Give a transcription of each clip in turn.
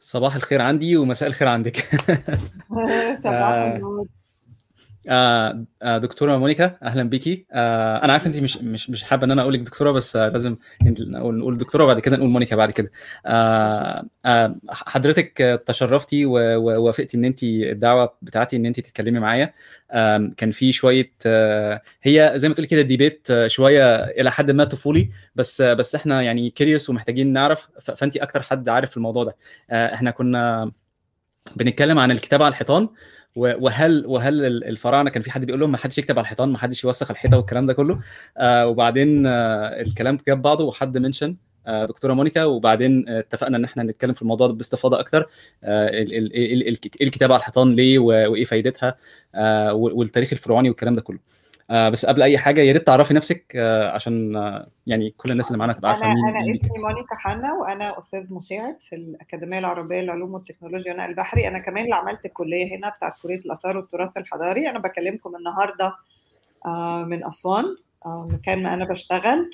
صباح الخير عندي ومساء الخير عندك صباح آه، النور آه، آه، دكتوره مونيكا اهلا بيكي آه، انا عارف انت مش مش مش حابه ان انا اقول لك دكتوره بس آه، لازم انت نقول نقول دكتوره بعد كده نقول مونيكا بعد كده آه، آه، حضرتك آه، تشرفتي و- ووافقتي ان انت الدعوه بتاعتي ان انت تتكلمي معايا آم، كان في شويه آه، هي زي ما تقولي كده ديبيت آه، شويه الى حد ما طفولي بس آه، بس احنا يعني كيريوس ومحتاجين نعرف ف- فانت اكتر حد عارف الموضوع ده آه، احنا كنا بنتكلم عن الكتابه على الحيطان و- وهل وهل ال- الفراعنه كان في حد بيقول لهم ما حدش يكتب على الحيطان ما حدش يوسخ الحيطه والكلام ده كله آه وبعدين آه الكلام جاب بعضه وحد منشن آه دكتوره مونيكا وبعدين آه اتفقنا ان احنا نتكلم في الموضوع ده باستفاضه اكتر آه ال- ال- ال- ال- ايه الكتابه على الحيطان ليه و- وايه فايدتها آه وال- والتاريخ الفرعوني والكلام ده كله آه بس قبل اي حاجه يا ريت تعرفي نفسك آه عشان آه يعني كل الناس اللي معانا تبقى انا عارفه مين انا مين بيتكلم. اسمي مونيكا حنا وانا استاذ مساعد في الاكاديميه العربيه للعلوم والتكنولوجيا ونقل البحري انا كمان اللي عملت الكليه هنا بتاعت كليه الاثار والتراث الحضاري انا بكلمكم النهارده آه، من اسوان آه، مكان ما انا بشتغل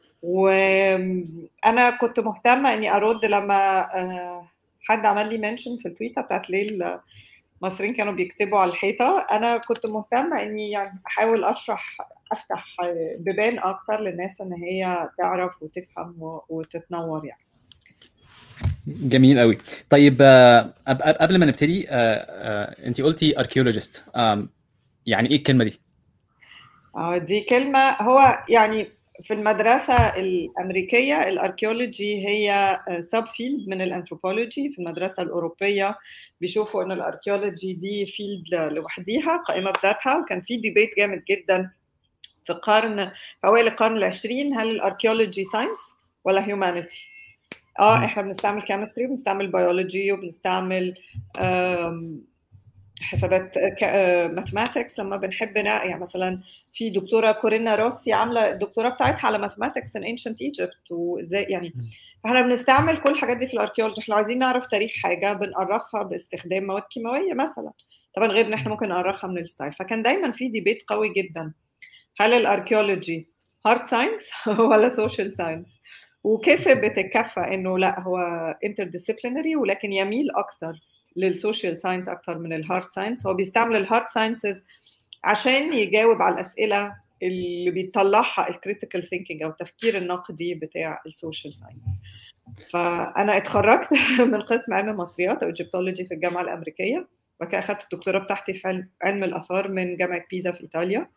وانا كنت مهتمه اني ارد لما آه، حد عمل لي منشن في التويتر بتاعت ليه المصريين كانوا بيكتبوا على الحيطه انا كنت مهتمه اني يعني احاول اشرح افتح بيبان اكتر للناس ان هي تعرف وتفهم و- وتتنور يعني جميل قوي طيب آه، قب- قب- قبل ما نبتدي انت قلتي اركيولوجيست يعني ايه الكلمه دي اه دي كلمة هو يعني في المدرسة الأمريكية الأركيولوجي هي سب فيلد من الأنثروبولوجي في المدرسة الأوروبية بيشوفوا إن الأركيولوجي دي فيلد لوحديها قائمة بذاتها وكان في ديبيت جامد جدا في قرن في أوائل القرن العشرين هل الأركيولوجي ساينس ولا هيومانيتي؟ اه مم. احنا بنستعمل كيمستري وبنستعمل بيولوجي وبنستعمل آم، حسابات ماثماتكس لما بنحب نا... يعني مثلا في دكتوره كورينا روسي عامله الدكتوراه بتاعتها على ماثماتكس ان انشنت ايجيبت وازاي يعني فاحنا بنستعمل كل الحاجات دي في الاركيولوجي احنا لو عايزين نعرف تاريخ حاجه بنأرخها باستخدام مواد كيماويه مثلا طبعا غير ان احنا ممكن نأرخها من الستايل فكان دايما في ديبيت قوي جدا هل الاركيولوجي هارد ساينس ولا سوشيال ساينس وكسبت الكفه انه لا هو interdisciplinary ولكن يميل اكتر للسوشيال ساينس اكتر من الهارد ساينس هو بيستعمل الهارد ساينسز عشان يجاوب على الاسئله اللي بيطلعها الكريتيكال ثينكينج او التفكير النقدي بتاع السوشيال ساينس فانا اتخرجت من قسم علم المصريات او ايجيبتولوجي في الجامعه الامريكيه وبعد كده اخدت الدكتوراه بتاعتي في علم- علم الاثار من جامعه بيزا في ايطاليا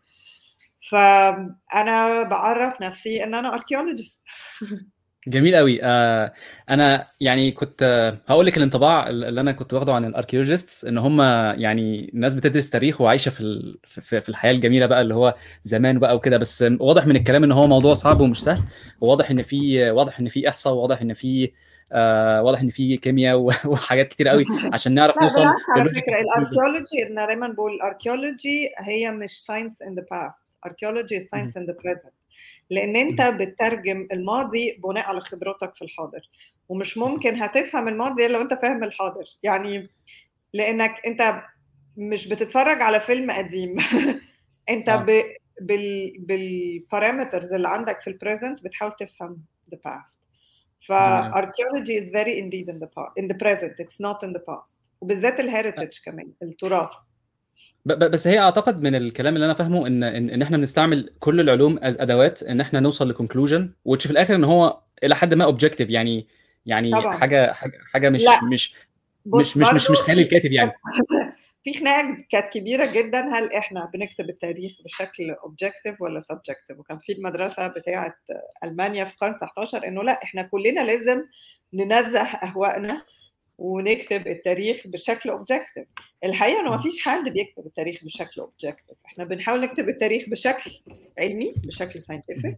فانا بعرف نفسي ان انا اركيولوجيست جميل قوي آه انا يعني كنت آه هقول لك الانطباع اللي انا كنت واخده عن الاركيولوجيستس ان هم يعني ناس بتدرس تاريخ وعايشه في ال- في في الحياه الجميله بقى اللي هو زمان بقى وكده بس واضح من الكلام ان هو موضوع صعب ومش سهل وواضح ان في واضح ان في احصاء وواضح ان في آه واضح ان في كيمياء و- وحاجات كتير قوي عشان نعرف لا نوصل بالعكس على للوجيك فكره الاركيولوجي انا دايما بقول الاركيولوجي هي مش ساينس ان ذا باست اركيولوجي ساينس ان ذا بريزنت لان انت بتترجم الماضي بناء على خبرتك في الحاضر ومش ممكن هتفهم الماضي الا لو انت فاهم الحاضر يعني لانك انت مش بتتفرج على فيلم قديم انت آه. ب... بال بالبارامترز اللي عندك في البريزنت بتحاول تفهم the past ف جميل. archaeology is very indeed in the past in the present it's not in the past وبالذات الهيريتج كمان التراث ب- ب- بس هي اعتقد من الكلام اللي انا فاهمه ان ان, إن احنا بنستعمل كل العلوم از ادوات ان احنا نوصل لكونكلوجن وتش في الاخر ان هو الى حد ما اوبجكتيف يعني يعني طبعا. حاجه حاجه حاجه مش لا. مش بص مش مش مش برضو مش خيال الكاتب يعني في خناقه كانت كبيره جدا هل احنا بنكتب التاريخ بشكل اوبجكتيف ولا سبجكتيف وكان في المدرسه بتاعه المانيا في القرن 19 انه لا احنا كلنا لازم ننزه اهوائنا ونكتب التاريخ بشكل اوبجكتيف الحقيقه انه ما فيش حد بيكتب التاريخ بشكل اوبجكتيف احنا بنحاول نكتب التاريخ بشكل علمي بشكل ساينتفك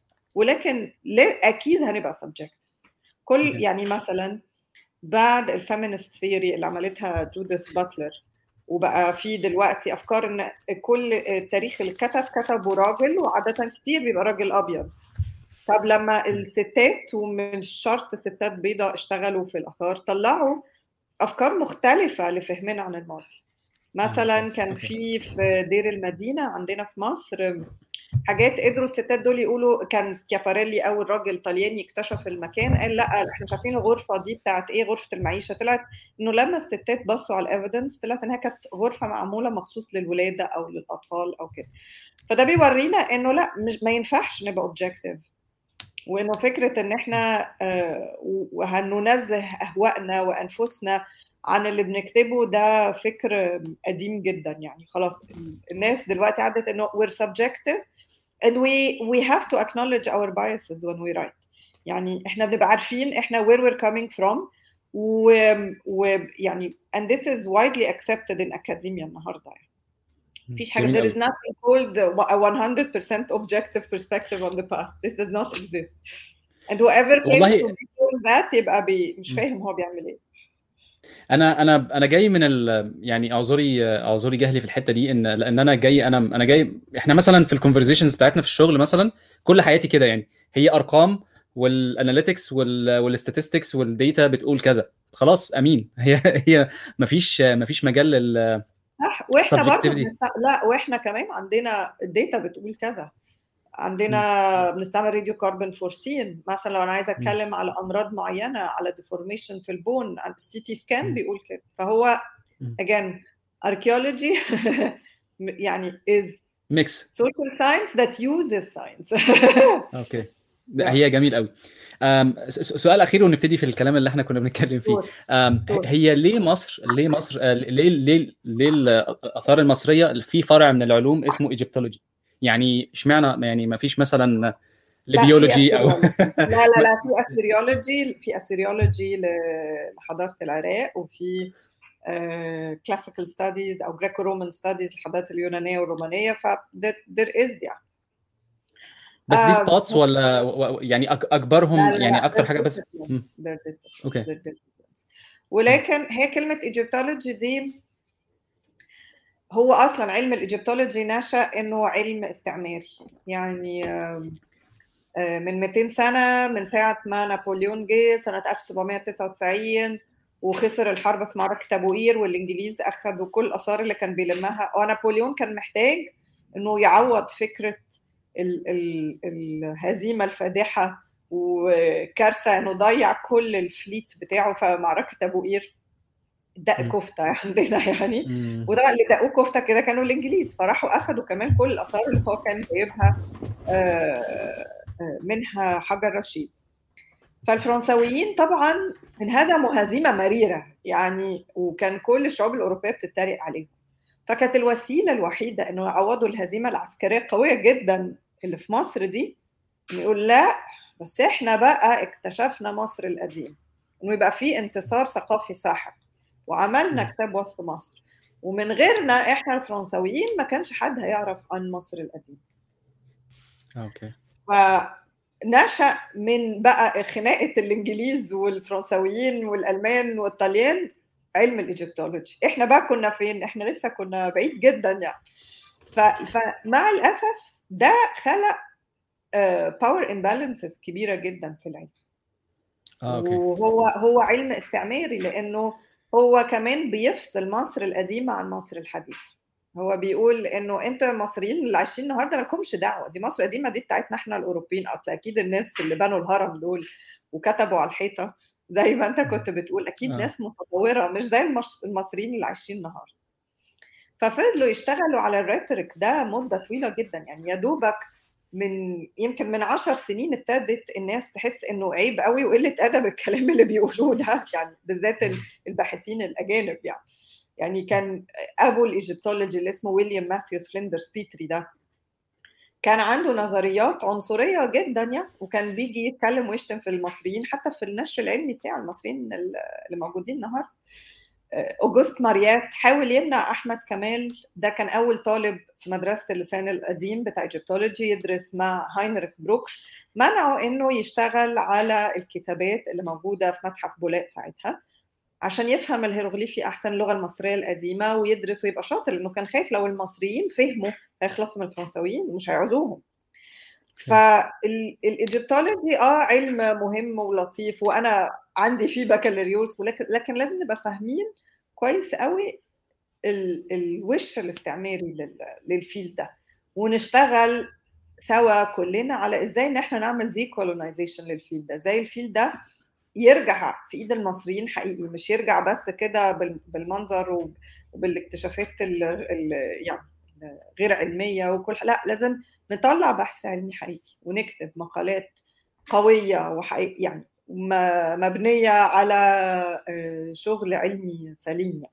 ولكن لا اكيد هنبقى سبجكتيف كل مهم. يعني مثلا بعد الفيمينست ثيوري اللي عملتها جوديث باتلر وبقى في دلوقتي افكار ان كل التاريخ اللي كتب كتبه راجل وعاده كتير بيبقى راجل ابيض طب لما الستات ومش شرط ستات بيضاء اشتغلوا في الاثار طلعوا افكار مختلفه لفهمنا عن الماضي مثلا كان في في دير المدينه عندنا في مصر حاجات قدروا الستات دول يقولوا كان سكياباريلي اول راجل طلياني اكتشف المكان قال لا احنا مش عارفين الغرفه دي بتاعت ايه غرفه المعيشه طلعت انه لما الستات بصوا على الايفيدنس طلعت انها كانت غرفه معموله مخصوص للولاده او للاطفال او كده فده بيورينا انه لا مش ما ينفعش نبقى اوبجكتيف وانه فكره ان احنا وهننزه اهوائنا وانفسنا عن اللي بنكتبه ده فكر قديم جدا يعني خلاص الناس دلوقتي عدت انه we're subjective and we we have to acknowledge our biases when we write يعني احنا بنبقى عارفين احنا where we're coming from ويعني and this is widely accepted in academia النهارده يعني مفيش حاجه there is nothing called a 100% objective perspective on the past this does not exist and whoever claims to be doing that يبقى بي مش فاهم هو بيعمل ايه انا انا انا جاي من ال يعني اعذري اعذري جهلي في الحته دي ان لان انا جاي انا انا جاي احنا مثلا في الكونفرزيشنز بتاعتنا في الشغل مثلا كل حياتي كده يعني هي ارقام والاناليتكس والستاتستكس والديتا بتقول كذا خلاص امين هي هي مفيش مفيش مجال لل صح واحنا برضه لا واحنا كمان عندنا الداتا بتقول كذا عندنا بنستعمل راديو كاربون 14 مثلا لو انا عايزه اتكلم على امراض معينه على ديفورميشن في البون السي تي سكان بيقول كده فهو again archaeology يعني is mix social science that uses science اوكي هي جميل قوي سؤال اخير ونبتدي في الكلام اللي احنا كنا بنتكلم فيه هي ليه مصر ليه مصر ليه ليه ليه الاثار المصريه في فرع من العلوم اسمه ايجيبتولوجي يعني اشمعنى يعني ما فيش مثلا لبيولوجي او لا لا لا في اثريولوجي في اثريولوجي لحضاره العراق وفي كلاسيكال ستاديز او جريكو رومان ستاديز الحضارات اليونانيه والرومانيه ف there is يعني بس دي سبوتس ولا يعني اكبرهم لا لا يعني لا اكتر حاجه بس اوكي ولكن هي كلمه ايجيبتولوجي دي هو اصلا علم الايجيبتولوجي نشا انه علم استعماري يعني من 200 سنه من ساعه ما نابليون جه سنه 1799 وخسر الحرب في معركه ابو قير والانجليز اخذوا كل الاثار اللي كان بيلمها ونابليون كان محتاج انه يعوض فكره ال ال الهزيمه الفادحه وكارثه انه ضيع كل الفليت بتاعه في معركه ابو قير دق كفته عندنا يعني وده اللي دقوه كفته كده كانوا الانجليز فراحوا اخذوا كمان كل الاثار اللي هو كان جايبها منها حجر رشيد فالفرنساويين طبعا انهزموا هزيمه مريره يعني وكان كل الشعوب الاوروبيه بتتريق عليهم فكانت الوسيله الوحيده انه يعوضوا الهزيمه العسكريه القويه جدا اللي في مصر دي انه يقول لا بس احنا بقى اكتشفنا مصر القديم انه يبقى في انتصار ثقافي ساحق وعملنا كتاب وصف مصر ومن غيرنا احنا الفرنساويين ما كانش حد هيعرف عن مصر القديم اوكي فنشا من بقى خناقه الانجليز والفرنساويين والالمان والطليان علم الايجيبتولوجي احنا بقى كنا فين احنا لسه كنا بعيد جدا يعني ف... فمع الاسف ده خلق باور امبالانسز كبيره جدا في العلم آه، أوكي. وهو هو علم استعماري لانه هو كمان بيفصل مصر القديمه عن مصر الحديثه هو بيقول انه انتوا المصريين اللي عايشين النهارده مالكمش دعوه دي مصر القديمه دي بتاعتنا احنا الاوروبيين اصل اكيد الناس اللي بنوا الهرم دول وكتبوا على الحيطه زي ما انت كنت بتقول اكيد آه. ناس متطوره مش زي المص- المصريين اللي عايشين النهارده ففضلوا يشتغلوا على الريتوريك ده مده طويله جدا يعني يا دوبك من يمكن من عشر سنين ابتدت الناس تحس انه عيب قوي وقله ادب الكلام اللي بيقولوه ده يعني بالذات ال- الباحثين الاجانب يعني يعني كان ابو الايجيبتولوجي اللي اسمه ويليام ماثيوس فليندرز بيتري ده كان عنده نظريات عنصريه جدا يعني وكان بيجي يتكلم ويشتم في المصريين حتى في النشر العلمي بتاع المصريين اللي موجودين النهارده اوجست ماريات حاول يمنع احمد كمال ده كان اول طالب في مدرسه اللسان القديم بتاع ايجيبتولوجي يدرس مع هاينريخ بروكش منعه انه يشتغل على الكتابات اللي موجوده في متحف بولاق ساعتها عشان يفهم الهيروغليفي احسن اللغه المصريه القديمه ويدرس ويبقى شاطر لانه كان خايف لو المصريين فهموا هيخلصوا من الفرنساويين ومش هيعوزوهم فالايجيبتولوجي اه علم مهم ولطيف وانا عندي فيه بكالوريوس ولكن لكن لازم نبقى فاهمين كويس قوي ال- الوش الاستعماري لل- للفيل ده ونشتغل سوا كلنا على ازاي ان احنا نعمل دي كولونايزيشن للفيلد ده ازاي الفيلد ده يرجع في ايد المصريين حقيقي مش يرجع بس كده بالمنظر وبالاكتشافات ال ال يعني غير علميه وكل لا لازم نطلع بحث علمي حقيقي ونكتب مقالات قويه وحقيقي يعني مبنيه على شغل علمي سليم يعني.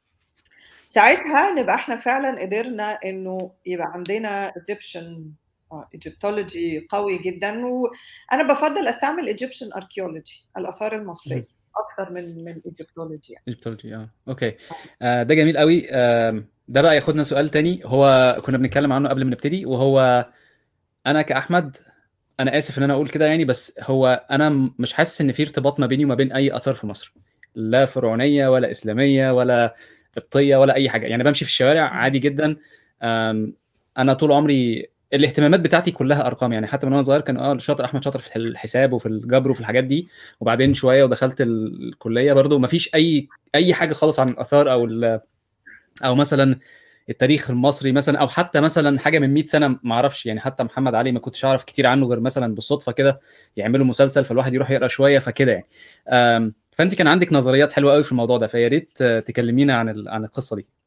ساعتها نبقى احنا فعلا قدرنا انه يبقى عندنا ايجيبشن ايجيبتولوجي قوي جدا وانا بفضل استعمل ايجيبشن اركيولوجي الاثار المصريه اكتر من من ايجيبتولوجي يعني. ايجيبتولوجي اه اوكي آه ده جميل قوي آه ده بقى ياخدنا سؤال تاني هو كنا بنتكلم عنه قبل ما نبتدي وهو انا كاحمد انا اسف ان انا اقول كده يعني بس هو انا مش حاسس ان في ارتباط ما بيني وما بين اي اثار في مصر لا فرعونيه ولا اسلاميه ولا قبطيه ولا اي حاجه يعني بمشي في الشوارع عادي جدا انا طول عمري الاهتمامات بتاعتي كلها ارقام يعني حتى من وانا صغير كان اه شاطر احمد شاطر في الحساب وفي الجبر وفي الحاجات دي وبعدين شويه ودخلت الكليه برضو ما فيش اي اي حاجه خالص عن الاثار او او مثلا التاريخ المصري مثلا او حتى مثلا حاجه من 100 سنه ما اعرفش يعني حتى محمد علي ما كنتش اعرف كتير عنه غير مثلا بالصدفه كده يعملوا مسلسل فالواحد يروح يقرا شويه فكده يعني فانت كان عندك نظريات حلوه قوي في الموضوع ده فيا ريت تكلمينا عن عن القصه دي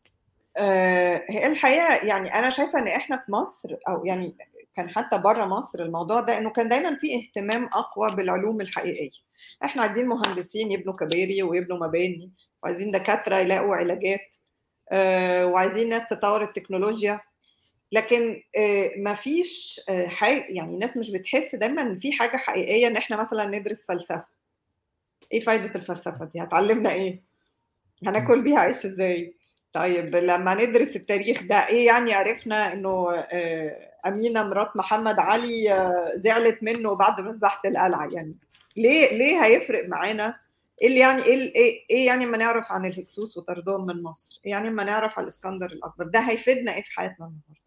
هي الحقيقه يعني انا شايفه ان احنا في مصر او يعني كان حتى بره مصر الموضوع ده انه كان دايما في اهتمام اقوى بالعلوم الحقيقيه احنا عايزين مهندسين يبنوا كباري ويبنوا مباني وعايزين دكاتره يلاقوا علاجات وعايزين ناس تطور التكنولوجيا لكن ما فيش حاجه يعني الناس مش بتحس دايما ان في حاجه حقيقيه ان احنا مثلا ندرس فلسفه ايه فايده الفلسفه دي هتعلمنا ايه هناكل بيها عيش ازاي طيب لما ندرس التاريخ ده ايه يعني عرفنا انه امينه مرات محمد علي زعلت منه بعد مذبحه القلعه يعني ليه ليه هيفرق معانا ايه اللي يعني ايه ايه, إيه يعني ما نعرف عن الهكسوس وطردهم من مصر؟ ايه يعني ما نعرف عن الاسكندر الاكبر؟ ده هيفيدنا ايه في حياتنا النهارده؟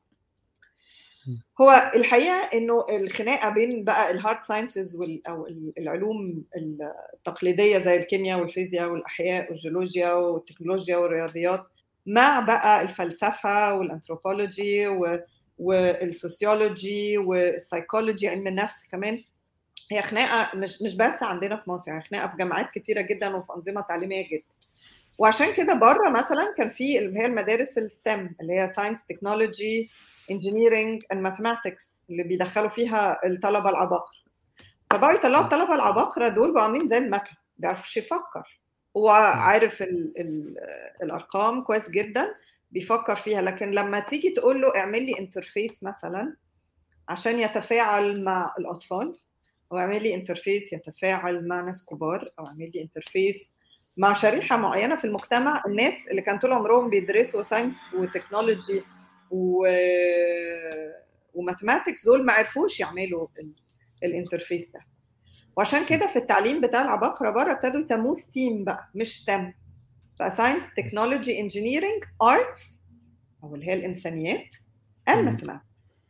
هو الحقيقه انه الخناقه بين بقى الهارد ساينسز او العلوم التقليديه زي الكيمياء والفيزياء والاحياء والجيولوجيا والتكنولوجيا والرياضيات مع بقى الفلسفه والانثروبولوجي والسوسيولوجي والسايكولوجي علم النفس كمان هي خناقه مش مش بس عندنا في مصر يعني خناقه في جامعات كتيره جدا وفي انظمه تعليميه جدا وعشان كده بره مثلا كان في اللي هي المدارس الستم اللي هي ساينس تكنولوجي انجينيرنج اند ماثماتكس اللي بيدخلوا فيها الطلبه العباقره فبقوا يطلعوا الطلبه العباقره دول بقوا عاملين زي المكنه ما بيعرفش يفكر هو عارف ال ال الارقام كويس جدا بيفكر فيها لكن لما تيجي تقول له اعمل لي انترفيس مثلا عشان يتفاعل مع الاطفال او اعمل لي انترفيس يتفاعل مع ناس كبار او اعمل لي انترفيس مع شريحه معينه في المجتمع الناس اللي كان طول عمرهم بيدرسوا ساينس وتكنولوجي و وماثماتكس دول ما عرفوش يعملوا الانترفيس ده وعشان كده في التعليم بتاع العباقره بره ابتدوا يسموه ستيم بقى مش ستم فساينس تكنولوجي انجينيرنج ارتس او اللي هي الانسانيات الماثماتكس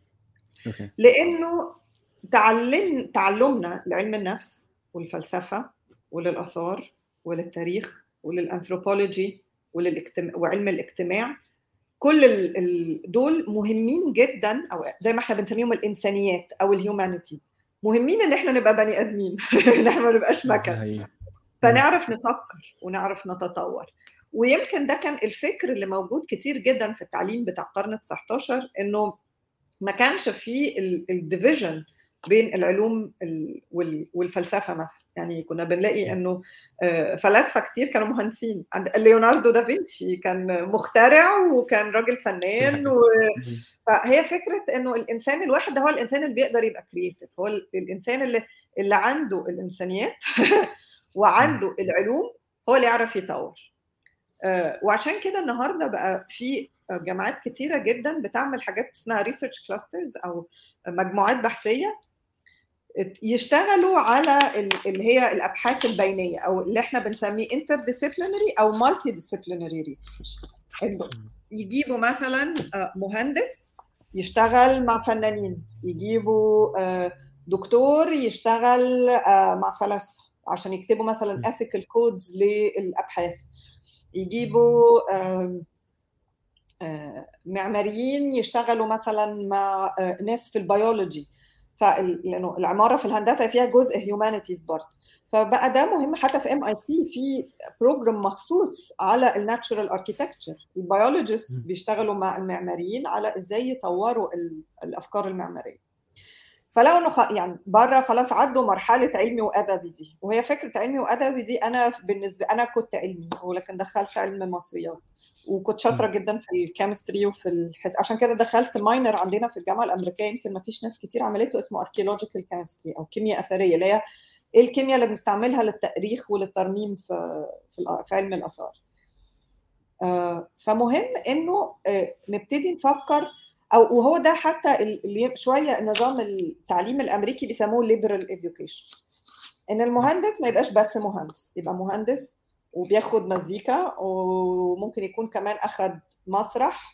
لانه تعلم تعلمنا لعلم النفس والفلسفه وللاثار وللتاريخ وللانثروبولوجي وللاجتماع وعلم الاجتماع كل ال... دول مهمين جدا او زي ما احنا بنسميهم الانسانيات او الهيومانيتيز مهمين ان احنا نبقى بني ادمين ان احنا ما نبقاش مكن فنعرف نفكر ونعرف نتطور ويمكن ده كان الفكر اللي موجود كتير جدا في التعليم بتاع القرن ال 19 انه ما كانش فيه الديفيجن بين العلوم والفلسفه مثلا يعني كنا بنلاقي انه فلاسفه كتير كانوا مهندسين ليوناردو دافنشي كان مخترع وكان راجل فنان و... فهي فكره انه الانسان الواحد ده هو الانسان اللي بيقدر يبقى كرييتيف هو الانسان اللي اللي عنده الانسانيات وعنده العلوم هو اللي يعرف يطور وعشان كده النهارده بقى في جامعات كتيره جدا بتعمل حاجات اسمها ريسيرش كلاسترز او مجموعات بحثيه يشتغلوا على اللي هي الابحاث البينيه او اللي احنا بنسميه انتر ديسيبلينري او مالتي ديسيبلينري ريسيرش يجيبوا مثلا مهندس يشتغل مع فنانين يجيبوا دكتور يشتغل مع فلاسفه عشان يكتبوا مثلا ethical كودز للابحاث يجيبوا معماريين يشتغلوا مثلا مع ناس في البيولوجي لانه العماره في الهندسه فيها جزء هيومانيتيز برضه فبقى ده مهم حتى في ام اي تي في بروجرام مخصوص على الناتشورال اركيتكتشر البيولوجيست بيشتغلوا مع المعماريين على ازاي يطوروا الافكار المعماريه فلو انه خ... يعني بره خلاص عدوا مرحله علمي وادبي دي وهي فكره علمي وادبي دي انا بالنسبه انا كنت علمي ولكن دخلت علم مصريات وكنت شاطره جدا في الكيمستري وفي الحس... عشان كده دخلت ماينر عندنا في الجامعه الامريكيه يمكن ما فيش ناس كتير عملته اسمه اركيولوجيكال كيمستري او كيمياء اثريه اللي هي ايه الكيمياء اللي بنستعملها للتاريخ وللترميم في في, في علم الاثار فمهم انه نبتدي نفكر او وهو ده حتى اللي شويه نظام التعليم الامريكي بيسموه ليبرال اديوكيشن ان المهندس ما يبقاش بس مهندس يبقى مهندس وبياخد مزيكا وممكن يكون كمان اخد مسرح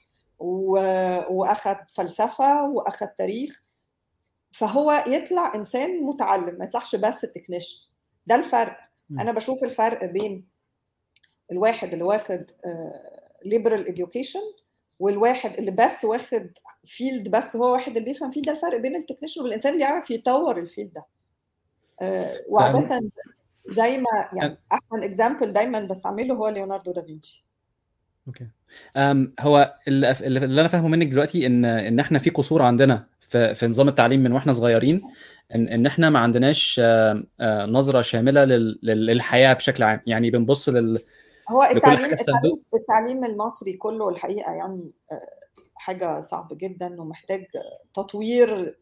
واخد فلسفه واخد تاريخ فهو يطلع انسان متعلم ما يطلعش بس تكنيشن ده الفرق انا بشوف الفرق بين الواحد اللي واخد ليبرال اديوكيشن والواحد اللي بس واخد فيلد بس هو واحد اللي بيفهم فيه ده الفرق بين التكنيشن والانسان اللي يعرف يطور الفيلد ده أه وعاده زي ما يعني احسن اكزامبل دايما بستعمله هو ليوناردو دافنشي اوكي أم هو اللي, اللي انا فاهمه منك دلوقتي ان ان احنا في قصور عندنا في, في نظام التعليم من واحنا صغيرين ان ان احنا ما عندناش نظره شامله للحياه بشكل عام يعني بنبص لل هو التعليم التعليم, التعليم المصري كله الحقيقه يعني حاجه صعب جدا ومحتاج تطوير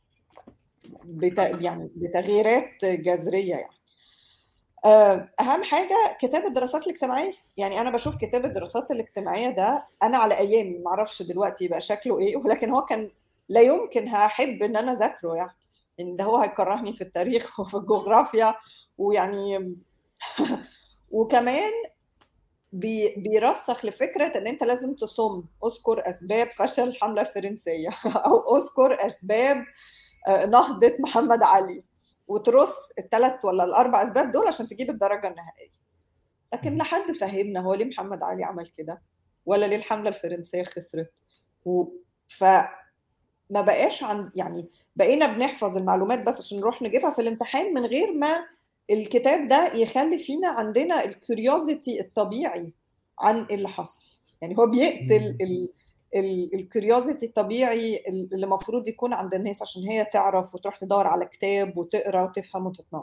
بت يعني بتغييرات جذريه يعني اهم حاجه كتاب الدراسات الاجتماعيه يعني انا بشوف كتاب الدراسات الاجتماعيه ده انا على ايامي ما اعرفش دلوقتي بقى شكله ايه ولكن هو كان لا يمكن هحب ان انا اذاكره يعني ان ده هو هيكرهني في التاريخ وفي الجغرافيا ويعني وكمان بي بيرسخ لفكره ان انت لازم تصم اذكر اسباب فشل الحمله الفرنسيه او اذكر اسباب نهضه محمد علي وترص الثلاث ولا الاربع اسباب دول عشان تجيب الدرجه النهائيه لكن لا حد فهمنا هو ليه محمد علي عمل كده ولا ليه الحمله الفرنسيه خسرت و... ف ما بقاش عن يعني بقينا بنحفظ المعلومات بس عشان نروح نجيبها في الامتحان من غير ما الكتاب ده يخلي فينا عندنا الكيوريوزيتي الطبيعي عن اللي حصل يعني هو بيقتل الكيوريوزيتي الطبيعي اللي المفروض يكون عند الناس عشان هي تعرف وتروح تدور على كتاب وتقرا وتفهم وتتنور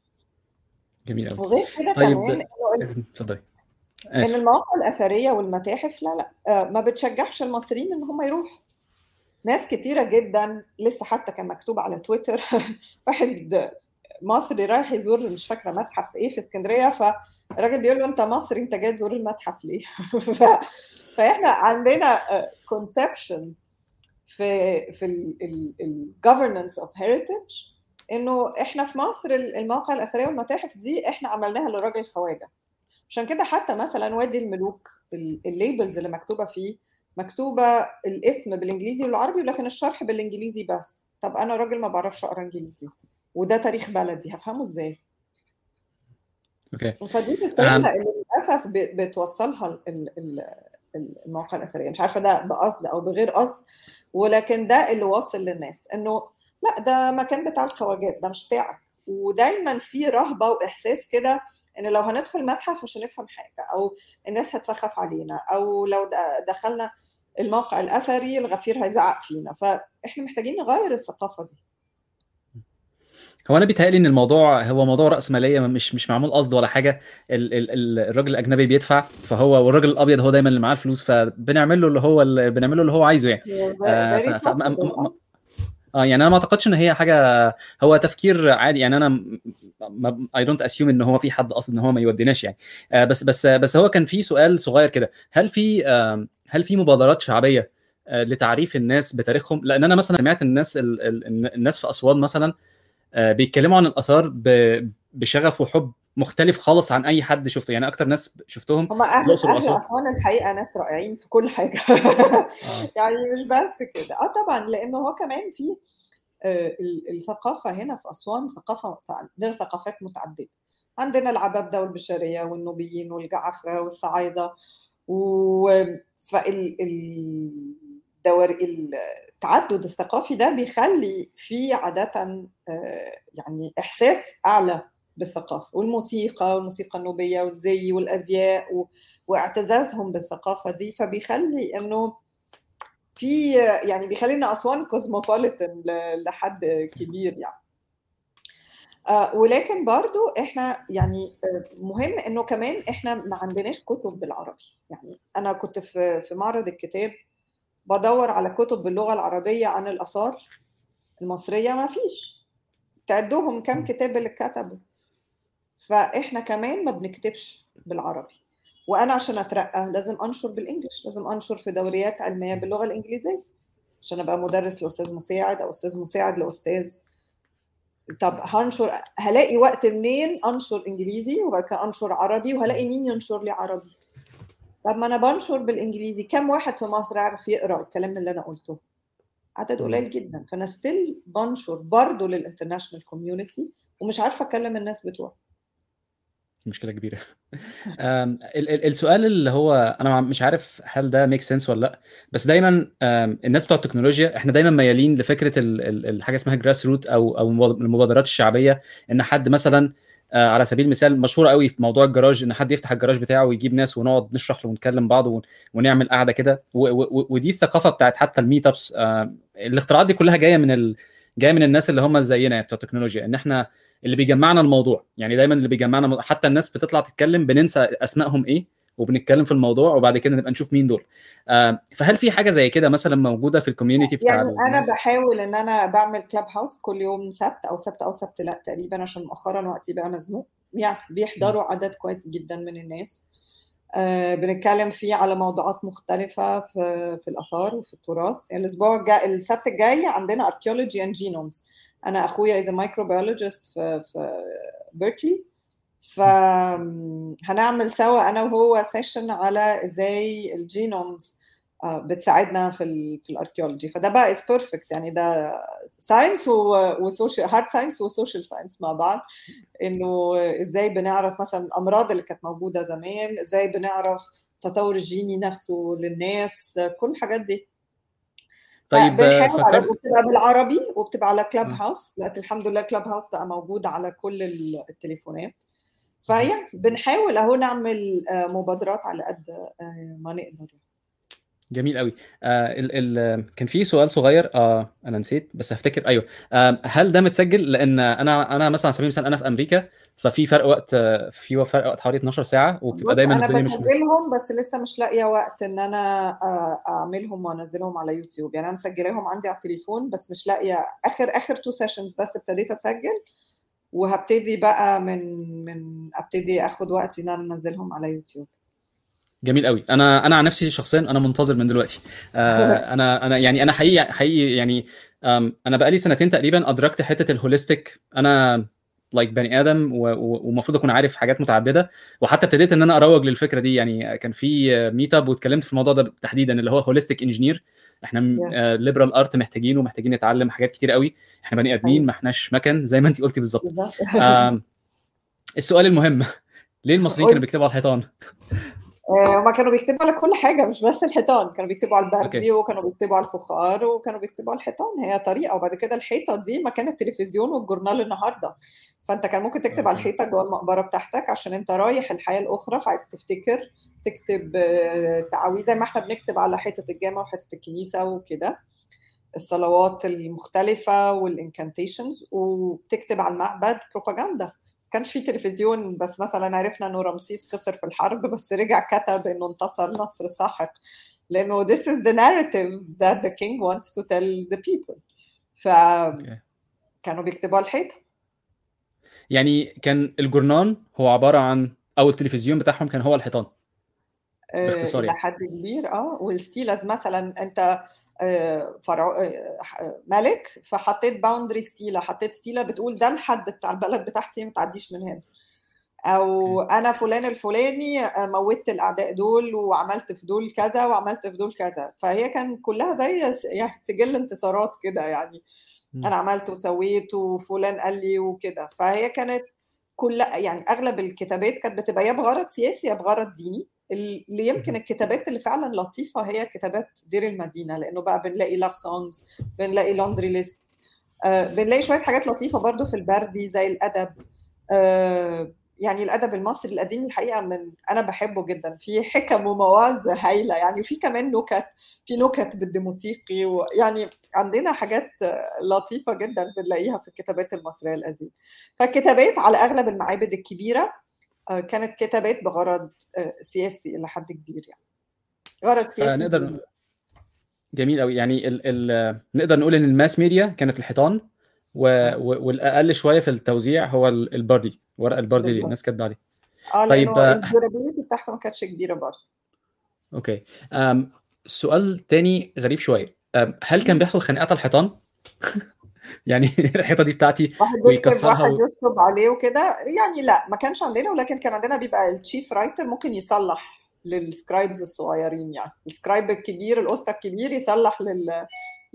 جميل قوي وغير كده طيب كمان اتفضلي ان المواقع الاثريه والمتاحف لا لا ما بتشجعش المصريين ان هم يروحوا ناس كتيره جدا لسه حتى كان مكتوب على تويتر واحد مصري رايح يزور مش فاكره متحف ايه في اسكندريه فالراجل بيقول له انت مصري انت جاي تزور المتحف ليه؟ ف... فاحنا عندنا كونسبشن في في الجفرنس اوف هيريتج انه احنا في مصر المواقع الاثريه والمتاحف دي احنا عملناها للراجل الخواجه عشان كده حتى مثلا وادي الملوك الليبلز اللي مكتوبه فيه مكتوبه الاسم بالانجليزي والعربي ولكن الشرح بالانجليزي بس طب انا راجل ما بعرفش اقرا انجليزي وده تاريخ بلدي هفهمه ازاي اوكي فدي الرساله اللي للاسف بتوصلها المواقع الاثريه مش عارفه ده بقصد او بغير قصد ولكن ده اللي واصل للناس انه لا ده مكان بتاع الخواجات ده مش بتاعك ودايما في رهبه واحساس كده ان لو هندخل متحف مش هنفهم حاجه او الناس هتسخف علينا او لو دخلنا الموقع الاثري الغفير هيزعق فينا فاحنا محتاجين نغير الثقافه دي هو انا بيتهيألي ان الموضوع هو موضوع راسماليه مش مش معمول قصد ولا حاجه ال ال الراجل الاجنبي بيدفع فهو والراجل الابيض هو دايما اللي معاه الفلوس فبنعمل له اللي هو اللي بنعمل له اللي هو عايزه يعني آه ف... ف... اه يعني انا ما اعتقدش ان هي حاجه هو تفكير عادي يعني انا اي دونت اسيوم ان هو في حد قصد ان هو ما يوديناش يعني آه بس بس بس هو كان في سؤال صغير كده هل في آه هل في مبادرات شعبيه آه لتعريف الناس بتاريخهم لان انا مثلا سمعت الناس ال ال الناس في اسوان مثلا آه بيتكلموا عن الاثار بشغف وحب مختلف خالص عن اي حد شفته يعني اكتر ناس شفتهم هم اهل اهل اسوان الحقيقه ناس رائعين في كل حاجه آه. يعني مش بس كده اه طبعا لانه هو كمان في آه الثقافه هنا في اسوان ثقافه عندنا ثقافات متعدده عندنا العبابده والبشريه والنوبيين والجعفره والصعايده فال الدور التعدد الثقافي ده بيخلي في عادة يعني إحساس أعلى بالثقافة والموسيقى والموسيقى النوبية والزي والأزياء و... واعتزازهم بالثقافة دي فبيخلي إنه في يعني بيخلينا أسوان كوزموبوليتان لحد كبير يعني آه ولكن برضو احنا يعني مهم انه كمان احنا ما عندناش كتب بالعربي يعني انا كنت في في معرض الكتاب بدور على كتب باللغه العربيه عن الاثار المصريه ما فيش تعدوهم كم كتاب اللي اتكتبوا فاحنا كمان ما بنكتبش بالعربي وانا عشان اترقى لازم انشر بالانجلش لازم انشر في دوريات علميه باللغه الانجليزيه عشان ابقى مدرس لاستاذ مساعد او استاذ مساعد لاستاذ طب هنشر هلاقي وقت منين انشر انجليزي وبعد كده انشر عربي وهلاقي مين ينشر لي عربي طب ما انا بنشر بالانجليزي كم واحد في مصر يعرف يقرا الكلام اللي انا قلته عدد قليل جدا فانا ستيل بنشر برضه للانترناشونال كوميونتي ومش عارفه اكلم الناس بتوعي مشكله كبيره السؤال اللي هو انا مش عارف هل ده ميك سنس ولا لا بس دايما الناس بتوع التكنولوجيا احنا دايما ميالين لفكره الحاجه اسمها جراس روت او او المبادرات الشعبيه ان حد مثلا على سبيل المثال مشهوره قوي في موضوع الجراج ان حد يفتح الجراج بتاعه ويجيب ناس ونقعد نشرح له ونكلم بعض ونعمل قعده كده ودي الثقافه بتاعت حتى الميت ابس الاختراعات دي كلها جايه من ال... جايه من الناس اللي هم زينا بتوع التكنولوجيا ان احنا اللي بيجمعنا الموضوع يعني دايما اللي بيجمعنا حتى الناس بتطلع تتكلم بننسى اسمائهم ايه وبنتكلم في الموضوع وبعد كده نبقى نشوف مين دول آه فهل في حاجه زي كده مثلا موجوده في الكوميونتي بتاع يعني انا بحاول ان انا بعمل كلاب هاوس كل يوم سبت او سبت او سبت لا تقريبا عشان مؤخرا وقتي بقى مزنوق يعني بيحضروا عدد كويس جدا من الناس آه بنتكلم فيه على موضوعات مختلفة في, في الآثار وفي التراث يعني الأسبوع الجاي السبت الجاي عندنا archaeology and genomes أنا أخويا is a microbiologist في, في بيركلي فهنعمل سوا أنا وهو سيشن على إزاي الجينومز بتساعدنا في ال في الاركيولوجي فده بقى از بيرفكت يعني ده ساينس وسوشيال هارد ساينس وسوشيال ساينس مع بعض انه ازاي بنعرف مثلا الامراض اللي كانت موجوده زمان ازاي بنعرف التطور الجيني نفسه للناس كل الحاجات دي طيب فكر... وبتبقى بالعربي وبتبقى على كلاب هاوس لقيت الحمد لله كلاب هاوس بقى موجود على كل التليفونات فهي بنحاول اهو نعمل مبادرات على قد ما نقدر يعني. جميل قوي آه ال ال كان في سؤال صغير اه انا نسيت بس هفتكر ايوه آه هل ده متسجل لان انا انا مثلا على سبيل المثال انا في امريكا ففي فرق وقت في فرق وقت حوالي 12 ساعه وبتبقى دايما انا بسجلهم بس لسه مش لاقيه وقت ان انا اعملهم وانزلهم على يوتيوب يعني انا مسجلاهم عندي على التليفون بس مش لاقيه اخر اخر تو سيشنز بس ابتديت اسجل وهبتدي بقى من من ابتدي اخد وقتي ان انا انزلهم على يوتيوب جميل قوي انا انا عن نفسي شخصيا انا منتظر من دلوقتي آه انا انا يعني انا حقيقي حقيقي يعني انا بقالي سنتين تقريبا ادركت حته الهوليستيك انا لايك like بني ادم ومفروض اكون عارف حاجات متعدده وحتى ابتديت ان انا اروج للفكره دي يعني كان في ميت اب واتكلمت في الموضوع ده تحديدا اللي هو هوليستيك انجينير احنا ليبرال uh, ارت محتاجينه ومحتاجين نتعلم حاجات كتير قوي احنا بني ادمين ما احناش مكن زي ما انت قلتي بالظبط السؤال المهم ليه المصريين كانوا بيكتبوا على الحيطان هما كانوا بيكتبوا على كل حاجة مش بس الحيطان كانوا بيكتبوا على البردي okay. وكانوا بيكتبوا على الفخار وكانوا بيكتبوا على الحيطان هي طريقة وبعد كده الحيطة دي مكان التلفزيون والجورنال النهاردة فانت كان ممكن تكتب okay. على الحيطة جوه المقبرة بتاعتك عشان انت رايح الحياة الأخرى فعايز تفتكر تكتب تعاويذ زي ما احنا بنكتب على حيطة الجامع وحيطة الكنيسة وكده الصلوات المختلفة والانكانتيشنز وبتكتب على المعبد بروباجندا كانش في تلفزيون بس مثلا عرفنا انه رمسيس خسر في الحرب بس رجع كتب انه انتصر نصر ساحق لانه this is the narrative that the king wants to tell the people ف كانوا بيكتبوا على الحيطه يعني كان الجورنان هو عباره عن او التلفزيون بتاعهم كان هو الحيطان باختصار يعني حد كبير اه والستيلز مثلا انت فرع ملك فحطيت باوندري ستيله حطيت ستيله بتقول ده الحد بتاع البلد بتاعتي ما تعديش من هنا او انا فلان الفلاني موتت الاعداء دول وعملت في دول كذا وعملت في دول كذا فهي كان كلها زي يعني سجل انتصارات كده يعني انا عملت وسويت وفلان قال لي وكده فهي كانت كل يعني اغلب الكتابات كانت بتبقى يا بغرض سياسي يا بغرض ديني اللي يمكن الكتابات اللي فعلا لطيفه هي كتابات دير المدينه لانه بقى بنلاقي لاف سونجز بنلاقي لوندري ليست آه بنلاقي شويه حاجات لطيفه برضو في البردي زي الادب آه يعني الادب المصري القديم الحقيقه من انا بحبه جدا في حكم ومواعظ هايله يعني وفي كمان نكت في نكت بالديموتيقي ويعني عندنا حاجات لطيفه جدا بنلاقيها في الكتابات المصريه القديمه فالكتابات على اغلب المعابد الكبيره كانت كتابات بغرض سياسي الى حد كبير يعني غرض سياسي نقدر جميل قوي يعني ال ال نقدر نقول ان الماس ميديا كانت الحيطان و... والاقل شويه في التوزيع هو الباردي ورق الباردي اللي الناس كاتبه عليه اه طيب الديورابيلتي بتاعته ما كانتش كبيره برضه اوكي أم سؤال تاني غريب شويه أم هل كان بيحصل خناقات على الحيطان؟ يعني الحيطه دي بتاعتي واحد يكتب واحد يشطب عليه وكده يعني لا ما كانش عندنا ولكن كان عندنا بيبقى التشيف رايتر ممكن يصلح للسكرايبز الصغيرين يعني السكرايب الكبير الاسطى الكبير يصلح لل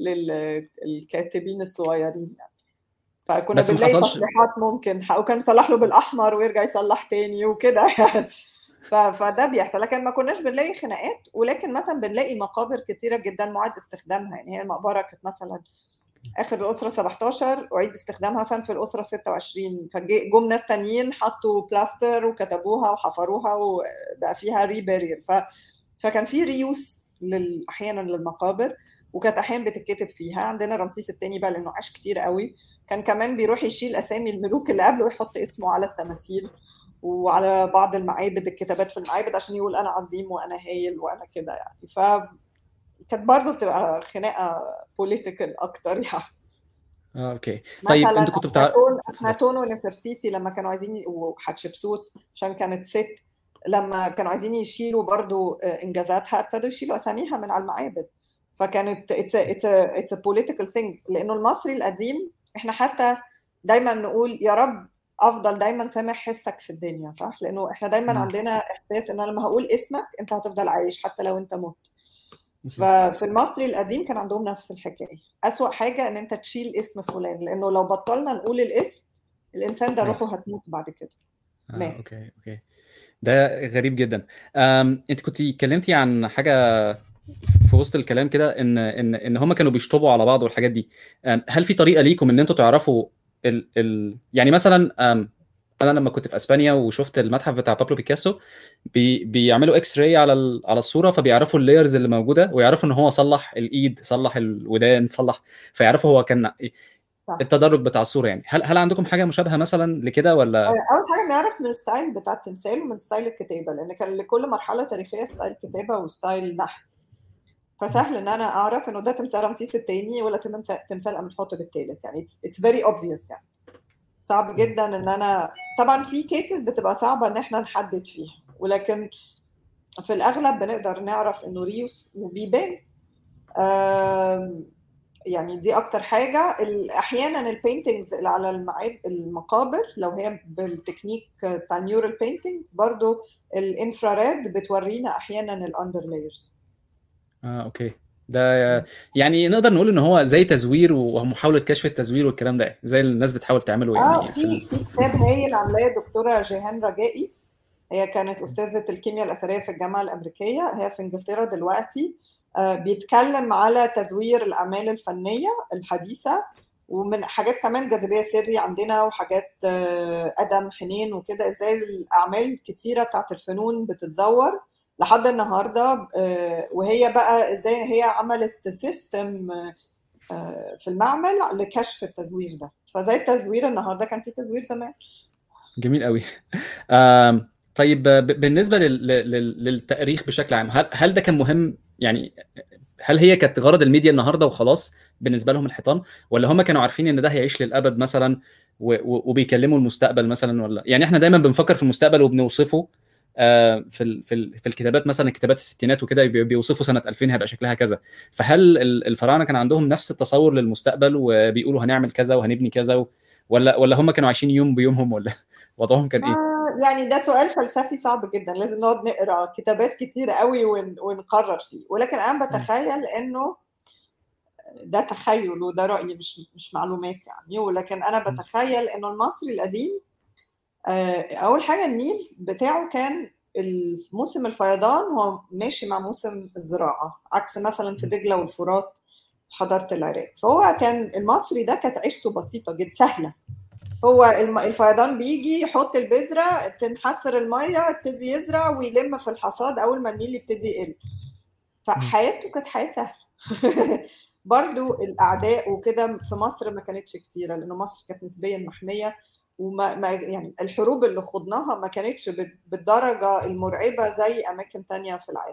للكاتبين الصغيرين يعني فكنا بنلاقي تصليحات ممكن وكان يصلح له بالاحمر ويرجع يصلح تاني وكده يعني فده بيحصل لكن ما كناش بنلاقي خناقات ولكن مثلا بنلاقي مقابر كثيره جدا معاد استخدامها يعني هي المقبره كانت مثلا اخر الاسره 17 اعيد استخدامها مثلا في الاسره 26 فجم ناس تانيين حطوا بلاستر وكتبوها وحفروها وبقى فيها ريبيرير ف... فكان في ريوس لل... احيانا للمقابر وكانت احيانا بتتكتب فيها عندنا رمسيس الثاني بقى لانه عاش كتير قوي كان كمان بيروح يشيل اسامي الملوك اللي قبله ويحط اسمه على التماثيل وعلى بعض المعابد الكتابات في المعابد عشان يقول انا عظيم وانا هايل وانا كده يعني ف كانت برضه بتبقى خناقه بوليتيكال اكتر يعني اه اوكي طيب انتوا كنتوا بتاع اخناتون ونفرتيتي لما كانوا عايزين وحتشبسوت عشان كانت ست لما كانوا عايزين يشيلوا برضو انجازاتها ابتدوا يشيلوا اساميها من على المعابد فكانت اتس اتس اتس بوليتيكال ثينج لانه المصري القديم احنا حتى دايما نقول يا رب افضل دايما سامع حسك في الدنيا صح لانه احنا دايما م. عندنا احساس ان انا لما هقول اسمك انت هتفضل عايش حتى لو انت مت ففي المصري القديم كان عندهم نفس الحكايه اسوا حاجه ان انت تشيل اسم فلان لانه لو بطلنا نقول الاسم الانسان ده روحه هتموت بعد كده مات. آه، اوكي اوكي ده غريب جدا أم، انت كنت اتكلمتي عن حاجه في وسط الكلام كده ان ان ان هم كانوا بيشطبوا على بعض والحاجات دي هل في طريقه ليكم ان انتوا تعرفوا ال ال يعني مثلا انا لما كنت في اسبانيا وشفت المتحف بتاع بابلو بيكاسو بي بيعملوا اكس راي على على الصوره فبيعرفوا اللايرز اللي موجوده ويعرفوا ان هو صلح الايد صلح الودان صلح فيعرفوا هو كان التدرج بتاع الصوره يعني هل هل عندكم حاجه مشابهه مثلا لكده ولا اول حاجه نعرف من الستايل بتاع التمثال ومن ستايل الكتابه لان كان لكل مرحله تاريخيه ستايل كتابه وستايل نحت فسهل ان انا اعرف انه ده تمثال رمسيس الثاني ولا تمثال امنحوتب الثالث يعني اتس فيري اوبفيوس يعني صعب جدا ان انا طبعا في كيسز بتبقى صعبه ان احنا نحدد فيها ولكن في الاغلب بنقدر نعرف انه ريوس وبيبان يعني دي اكتر حاجه احيانا البينتنجز اللي على المعاب المقابر لو هي بالتكنيك بتاع النيورال بينتنجز برضو الانفراريد بتورينا احيانا الاندر لايرز اه اوكي ده يعني نقدر نقول ان هو زي تزوير ومحاوله كشف التزوير والكلام ده زي اللي الناس بتحاول تعمله يعني اه في في كتاب هايل عاملاه الدكتوره جيهان رجائي هي كانت استاذه الكيمياء الاثريه في الجامعه الامريكيه هي في انجلترا دلوقتي آه بيتكلم على تزوير الاعمال الفنيه الحديثه ومن حاجات كمان جاذبيه سري عندنا وحاجات آه ادم حنين وكده ازاي الاعمال كتيره بتاعت الفنون بتتزور لحد النهارده وهي بقى ازاي هي عملت سيستم في المعمل لكشف التزوير ده فزي التزوير النهارده كان في تزوير زمان جميل قوي طيب بالنسبه للتاريخ بشكل عام هل هل ده كان مهم يعني هل هي كانت غرض الميديا النهارده وخلاص بالنسبه لهم الحيطان ولا هم كانوا عارفين ان ده هيعيش للابد مثلا وبيكلموا المستقبل مثلا ولا يعني احنا دايما بنفكر في المستقبل وبنوصفه في في في الكتابات مثلا كتابات الستينات وكده بيوصفوا سنه 2000 هيبقى شكلها كذا فهل الفراعنه كان عندهم نفس التصور للمستقبل وبيقولوا هنعمل كذا وهنبني كذا ولا ولا هم كانوا عايشين يوم بيومهم ولا وضعهم كان ايه؟ آه يعني ده سؤال فلسفي صعب جدا لازم نقعد نقرا كتابات كتير قوي ونقرر فيه ولكن انا بتخيل انه ده تخيل وده رايي مش مش معلومات يعني ولكن انا بتخيل انه المصري القديم اول حاجه النيل بتاعه كان موسم الفيضان هو ماشي مع موسم الزراعه عكس مثلا في دجله والفرات حضاره العراق فهو كان المصري ده كانت عيشته بسيطه جدا سهله هو الفيضان بيجي يحط البذره تنحسر الميه يبتدي يزرع ويلم في الحصاد اول ما النيل يبتدي يقل فحياته كانت حياه سهله برضو الاعداء وكده في مصر ما كانتش كتيره لانه مصر كانت نسبيا محميه وما ما يعني الحروب اللي خضناها ما كانتش بالدرجه المرعبه زي اماكن تانية في العالم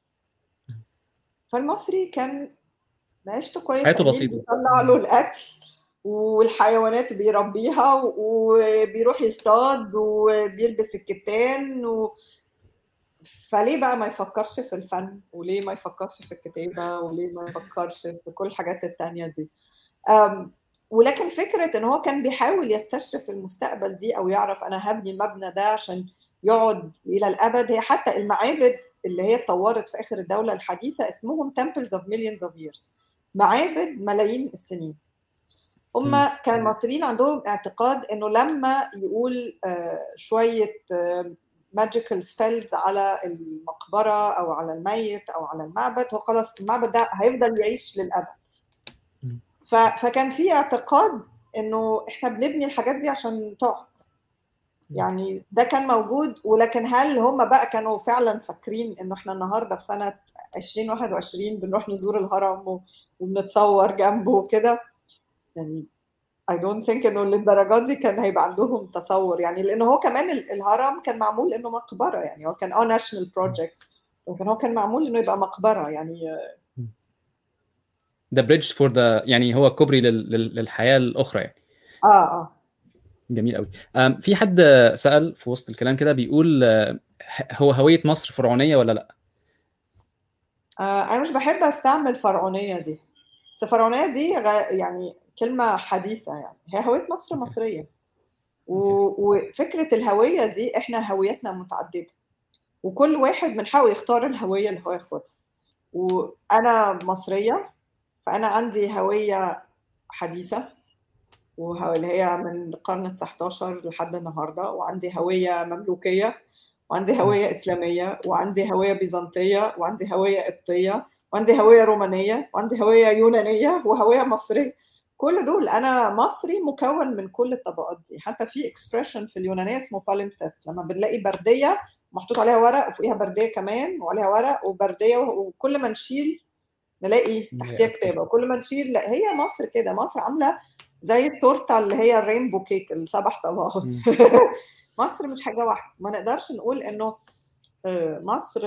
فالمصري كان معيشته كويسه حياته بسيطه بيطلع له الاكل والحيوانات بيربيها وبيروح يصطاد وبيلبس الكتان و... فليه بقى ما يفكرش في الفن وليه ما يفكرش في الكتابة وليه ما يفكرش في كل الحاجات التانية دي أم ولكن فكرة ان هو كان بيحاول يستشرف المستقبل دي او يعرف انا هبني المبنى ده عشان يقعد الى الابد هي حتى المعابد اللي هي اتطورت في اخر الدولة الحديثة اسمهم temples of millions of years معابد ملايين السنين هم كان المصريين عندهم اعتقاد انه لما يقول شويه ماجيكال سبيلز على المقبره او على الميت او على المعبد هو خلاص المعبد ده هيفضل يعيش للابد فكان في اعتقاد انه احنا بنبني الحاجات دي عشان تقعد يعني ده كان موجود ولكن هل هم بقى كانوا فعلا فاكرين انه احنا النهارده في سنه 2021 بنروح نزور الهرم وبنتصور جنبه وكده يعني I don't think انه للدرجات دي كان هيبقى عندهم تصور يعني لانه هو كمان الهرم كان معمول انه مقبره يعني هو كان اه ناشونال بروجكت لكن هو كان معمول انه يبقى مقبره يعني ذا بريدج فور ذا يعني هو كوبري للحياه الاخرى يعني اه اه جميل قوي في حد سال في وسط الكلام كده بيقول هو هويه مصر فرعونيه ولا لا آه انا مش بحب استعمل فرعونيه دي بس الفرعونيه دي يعني كلمه حديثه يعني هي هويه مصر مصريه وفكره الهويه دي احنا هويتنا متعدده وكل واحد من حقه يختار الهويه اللي هو ياخدها وانا مصريه فانا عندي هويه حديثه واللي هي من القرن ال 19 لحد النهارده وعندي هويه مملوكيه وعندي هويه اسلاميه وعندي هويه بيزنطيه وعندي هويه قبطيه وعندي هويه رومانيه وعندي هويه يونانيه وهويه مصريه كل دول انا مصري مكون من كل الطبقات دي حتى في اكسبريشن في اليونانيه اسمه باليمسيست لما بنلاقي برديه محطوط عليها ورق وفوقيها برديه كمان وعليها ورق وبرديه وكل ما نشيل نلاقي تحتيها كتابه وكل ما نشيل لا هي مصر كده مصر عامله زي التورته اللي هي الرينبو كيك السبع طبقات مصر مش حاجه واحده ما نقدرش نقول انه مصر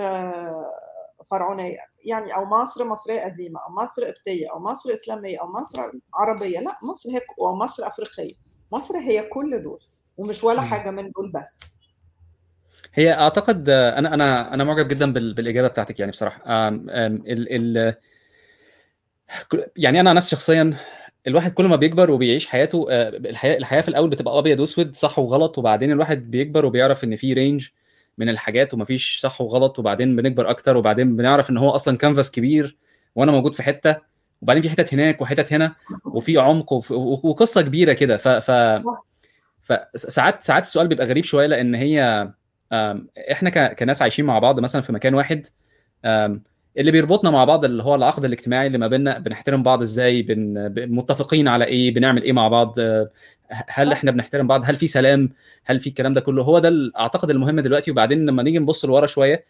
فرعونيه يعني او مصر مصريه قديمه او مصر قبطيه او مصر اسلاميه او مصر عربيه لا مصر هي او مصر افريقيه مصر هي كل دول ومش ولا حاجه من دول بس هي اعتقد انا انا انا معجب جدا بالاجابه بتاعتك يعني بصراحه ال ال يعني انا نفسي شخصيا الواحد كل ما بيكبر وبيعيش حياته الحياه الحياه في الاول بتبقى ابيض واسود صح وغلط وبعدين الواحد بيكبر وبيعرف ان في رينج من الحاجات ومفيش صح وغلط وبعدين بنكبر اكتر وبعدين بنعرف ان هو اصلا كانفاس كبير وانا موجود في حته وبعدين في حتت هناك وحتت هنا وفي عمق وقصه كبيره كده ف ف فساعات ساعات السؤال بيبقى غريب شويه لان هي احنا كناس عايشين مع بعض مثلا في مكان واحد اللي بيربطنا مع بعض اللي هو العقد الاجتماعي اللي ما بيننا بنحترم بعض ازاي بن... متفقين على ايه بنعمل ايه مع بعض هل احنا بنحترم بعض هل في سلام هل في الكلام ده كله هو ده اعتقد المهم دلوقتي وبعدين لما نيجي نبص لورا شويه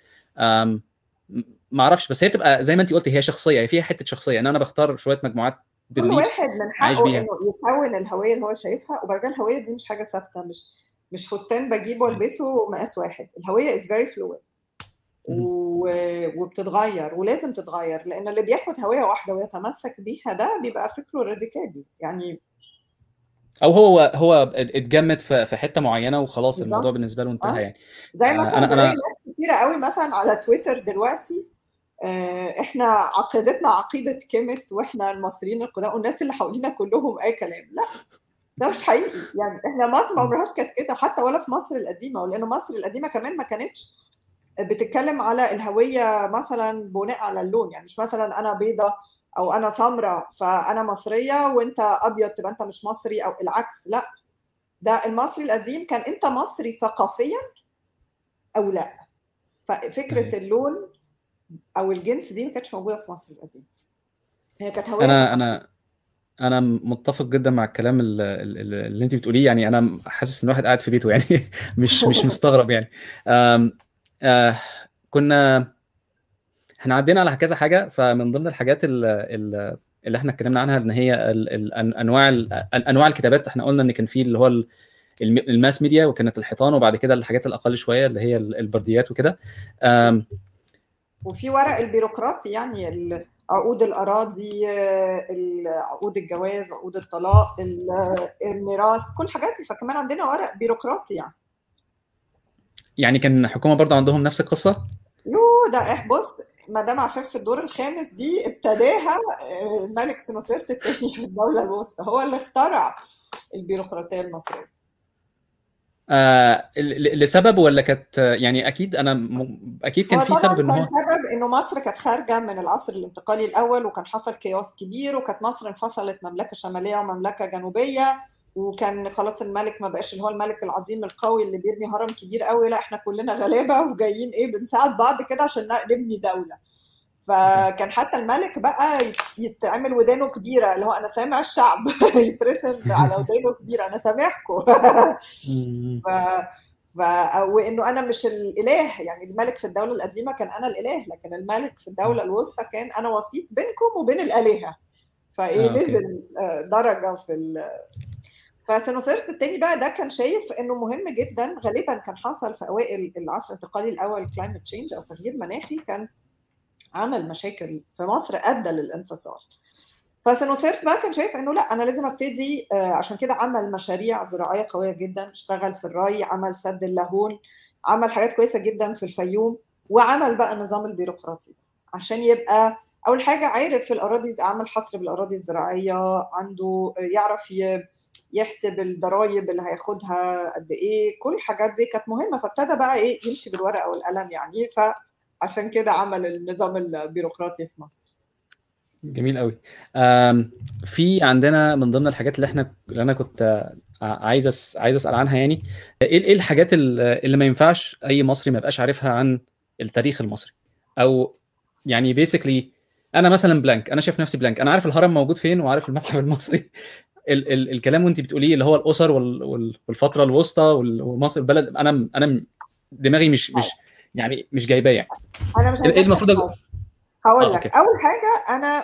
ما اعرفش بس هي بتبقى زي ما انت قلتي هي شخصيه هي فيها حته شخصيه ان انا بختار شويه مجموعات كل واحد من حقه انه يكون الهويه اللي هو شايفها وبعدين الهويه دي مش حاجه ثابته مش مش فستان بجيبه والبسه مقاس واحد الهويه از فيري فلويد وبتتغير ولازم تتغير لان اللي بياخد هويه واحده ويتمسك بيها ده بيبقى فكره راديكالي يعني او هو هو اتجمد في حته معينه وخلاص بالزبط. الموضوع بالنسبه له انتهى يعني زي مثلا انا انا ناس كتيره قوي مثلا على تويتر دلوقتي احنا عقيدتنا عقيده كيمت واحنا المصريين القدامى والناس اللي حوالينا كلهم اي كلام لا ده مش حقيقي يعني احنا مصر ما عمرهاش كانت كده حتى ولا في مصر القديمه ولان مصر القديمه كمان ما كانتش بتتكلم على الهويه مثلا بناء على اللون يعني مش مثلا انا بيضه او انا سمراء فانا مصريه وانت ابيض تبقى انت مش مصري او العكس لا ده المصري القديم كان انت مصري ثقافيا او لا ففكره اللون او الجنس دي ما كانتش موجوده في مصر القديم هي كانت هويه انا انا انا متفق جدا مع الكلام اللي, اللي انت بتقوليه يعني انا حاسس ان الواحد قاعد في بيته يعني مش مش مستغرب يعني آم آه كنا احنا عدينا على كذا حاجه فمن ضمن الحاجات اللي, اللي احنا اتكلمنا عنها ان هي انواع انواع الكتابات احنا قلنا ان كان في اللي هو الماس ميديا وكانت الحيطان وبعد كده الحاجات الاقل شويه اللي هي البرديات وكده وفي ورق البيروقراطي يعني عقود الاراضي عقود الجواز عقود الطلاق الميراث كل الحاجات دي فكمان عندنا ورق بيروقراطي يعني يعني كان الحكومه برضه عندهم نفس القصه يو ده إح بص مدام عفاف في الدور الخامس دي ابتداها الملك سنوسرت الثاني في الدوله الوسطى هو اللي اخترع البيروقراطيه المصريه آه لسبب ولا كانت يعني اكيد انا م... اكيد كان في سبب ان هو سبب انه مصر كانت خارجه من العصر الانتقالي الاول وكان حصل كياس كبير وكانت مصر انفصلت مملكه شماليه ومملكه جنوبيه وكان خلاص الملك ما بقاش اللي هو الملك العظيم القوي اللي بيبني هرم كبير قوي لا احنا كلنا غلابه وجايين ايه بنساعد بعض كده عشان نبني دوله فكان حتى الملك بقى يتعمل ودانه كبيره اللي هو انا سامع الشعب يترسم على ودانه كبيره انا سامعكم ف... ف... وانه انا مش الاله يعني الملك في الدوله القديمه كان انا الاله لكن الملك في الدوله الوسطى كان انا وسيط بينكم وبين الالهه فايه آه، نزل درجه في ال... فسنوسرت التاني بقى ده كان شايف انه مهم جدا غالبا كان حصل في اوائل العصر الانتقالي الاول كلايمت تشينج او تغيير مناخي كان عمل مشاكل في مصر ادى للانفصال فسنوسرت بقى كان شايف انه لا انا لازم ابتدي عشان كده عمل مشاريع زراعيه قويه جدا اشتغل في الري عمل سد اللاهون عمل حاجات كويسه جدا في الفيوم وعمل بقى النظام البيروقراطي ده عشان يبقى اول حاجه عارف في الاراضي عمل حصر بالاراضي الزراعيه عنده يعرف يحسب الضرايب اللي هياخدها قد ايه كل الحاجات دي كانت مهمه فابتدى بقى ايه يمشي بالورقه والقلم يعني ف عشان كده عمل النظام البيروقراطي في مصر جميل قوي في عندنا من ضمن الحاجات اللي احنا اللي انا كنت عايز أس... عايز اسال عنها يعني ايه ايه الحاجات اللي ما ينفعش اي مصري ما يبقاش عارفها عن التاريخ المصري او يعني بيسكلي انا مثلا بلانك انا شايف نفسي بلانك انا عارف الهرم موجود فين وعارف المتحف المصري ال ال الكلام وانت بتقوليه اللي هو الاسر وال والفتره الوسطى ومصر البلد انا انا دماغي مش مش يعني مش جايباه يعني انا مش ايه المفروض أقول؟ هقول آه، لك أوكي. اول حاجه انا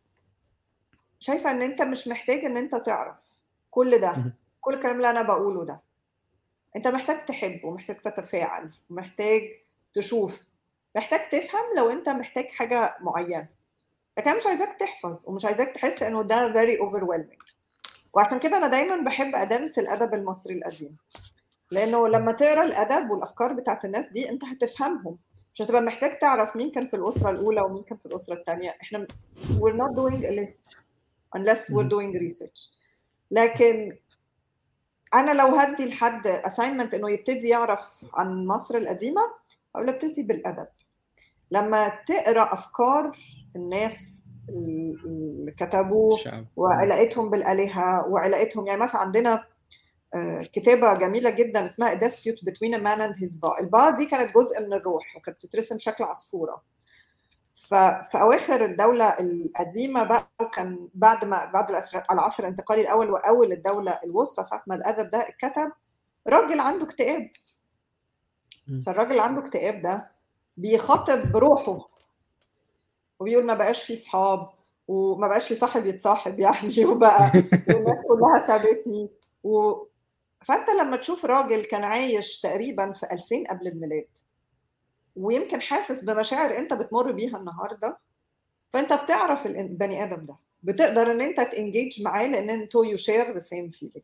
شايفه ان انت مش محتاج ان انت تعرف كل ده كل الكلام اللي انا بقوله ده انت محتاج تحب ومحتاج تتفاعل ومحتاج تشوف محتاج تفهم لو انت محتاج حاجه معينه لكن مش عايزاك تحفظ ومش عايزاك تحس انه ده very overwhelming وعشان كده انا دايما بحب ادرس الادب المصري القديم لانه لما تقرا الادب والافكار بتاعت الناس دي انت هتفهمهم مش هتبقى محتاج تعرف مين كان في الاسره الاولى ومين كان في الاسره الثانيه احنا we're not doing a list unless we're doing research لكن انا لو هدي لحد assignment انه يبتدي يعرف عن مصر القديمه اقول له ابتدي بالادب لما تقرا افكار الناس اللي كتبوه وعلاقتهم بالالهه وعلاقتهم يعني مثلا عندنا كتابه جميله جدا اسمها dispute between a man and his ba البا دي كانت جزء من الروح وكانت بتترسم شكل عصفوره ففي اواخر الدوله القديمه بقى وكان بعد ما بعد العصر الانتقالي الاول واول الدوله الوسطى ساعه ما الادب ده اتكتب راجل عنده اكتئاب فالراجل اللي عنده اكتئاب ده بيخاطب بروحه وبيقول ما بقاش في صحاب وما بقاش في صاحب يتصاحب يعني وبقى والناس كلها سابتني و... فانت لما تشوف راجل كان عايش تقريبا في 2000 قبل الميلاد ويمكن حاسس بمشاعر انت بتمر بيها النهارده فانت بتعرف البني ادم ده بتقدر ان انت تنجيج معاه لان انتوا يو شير ذا سيم فيلينج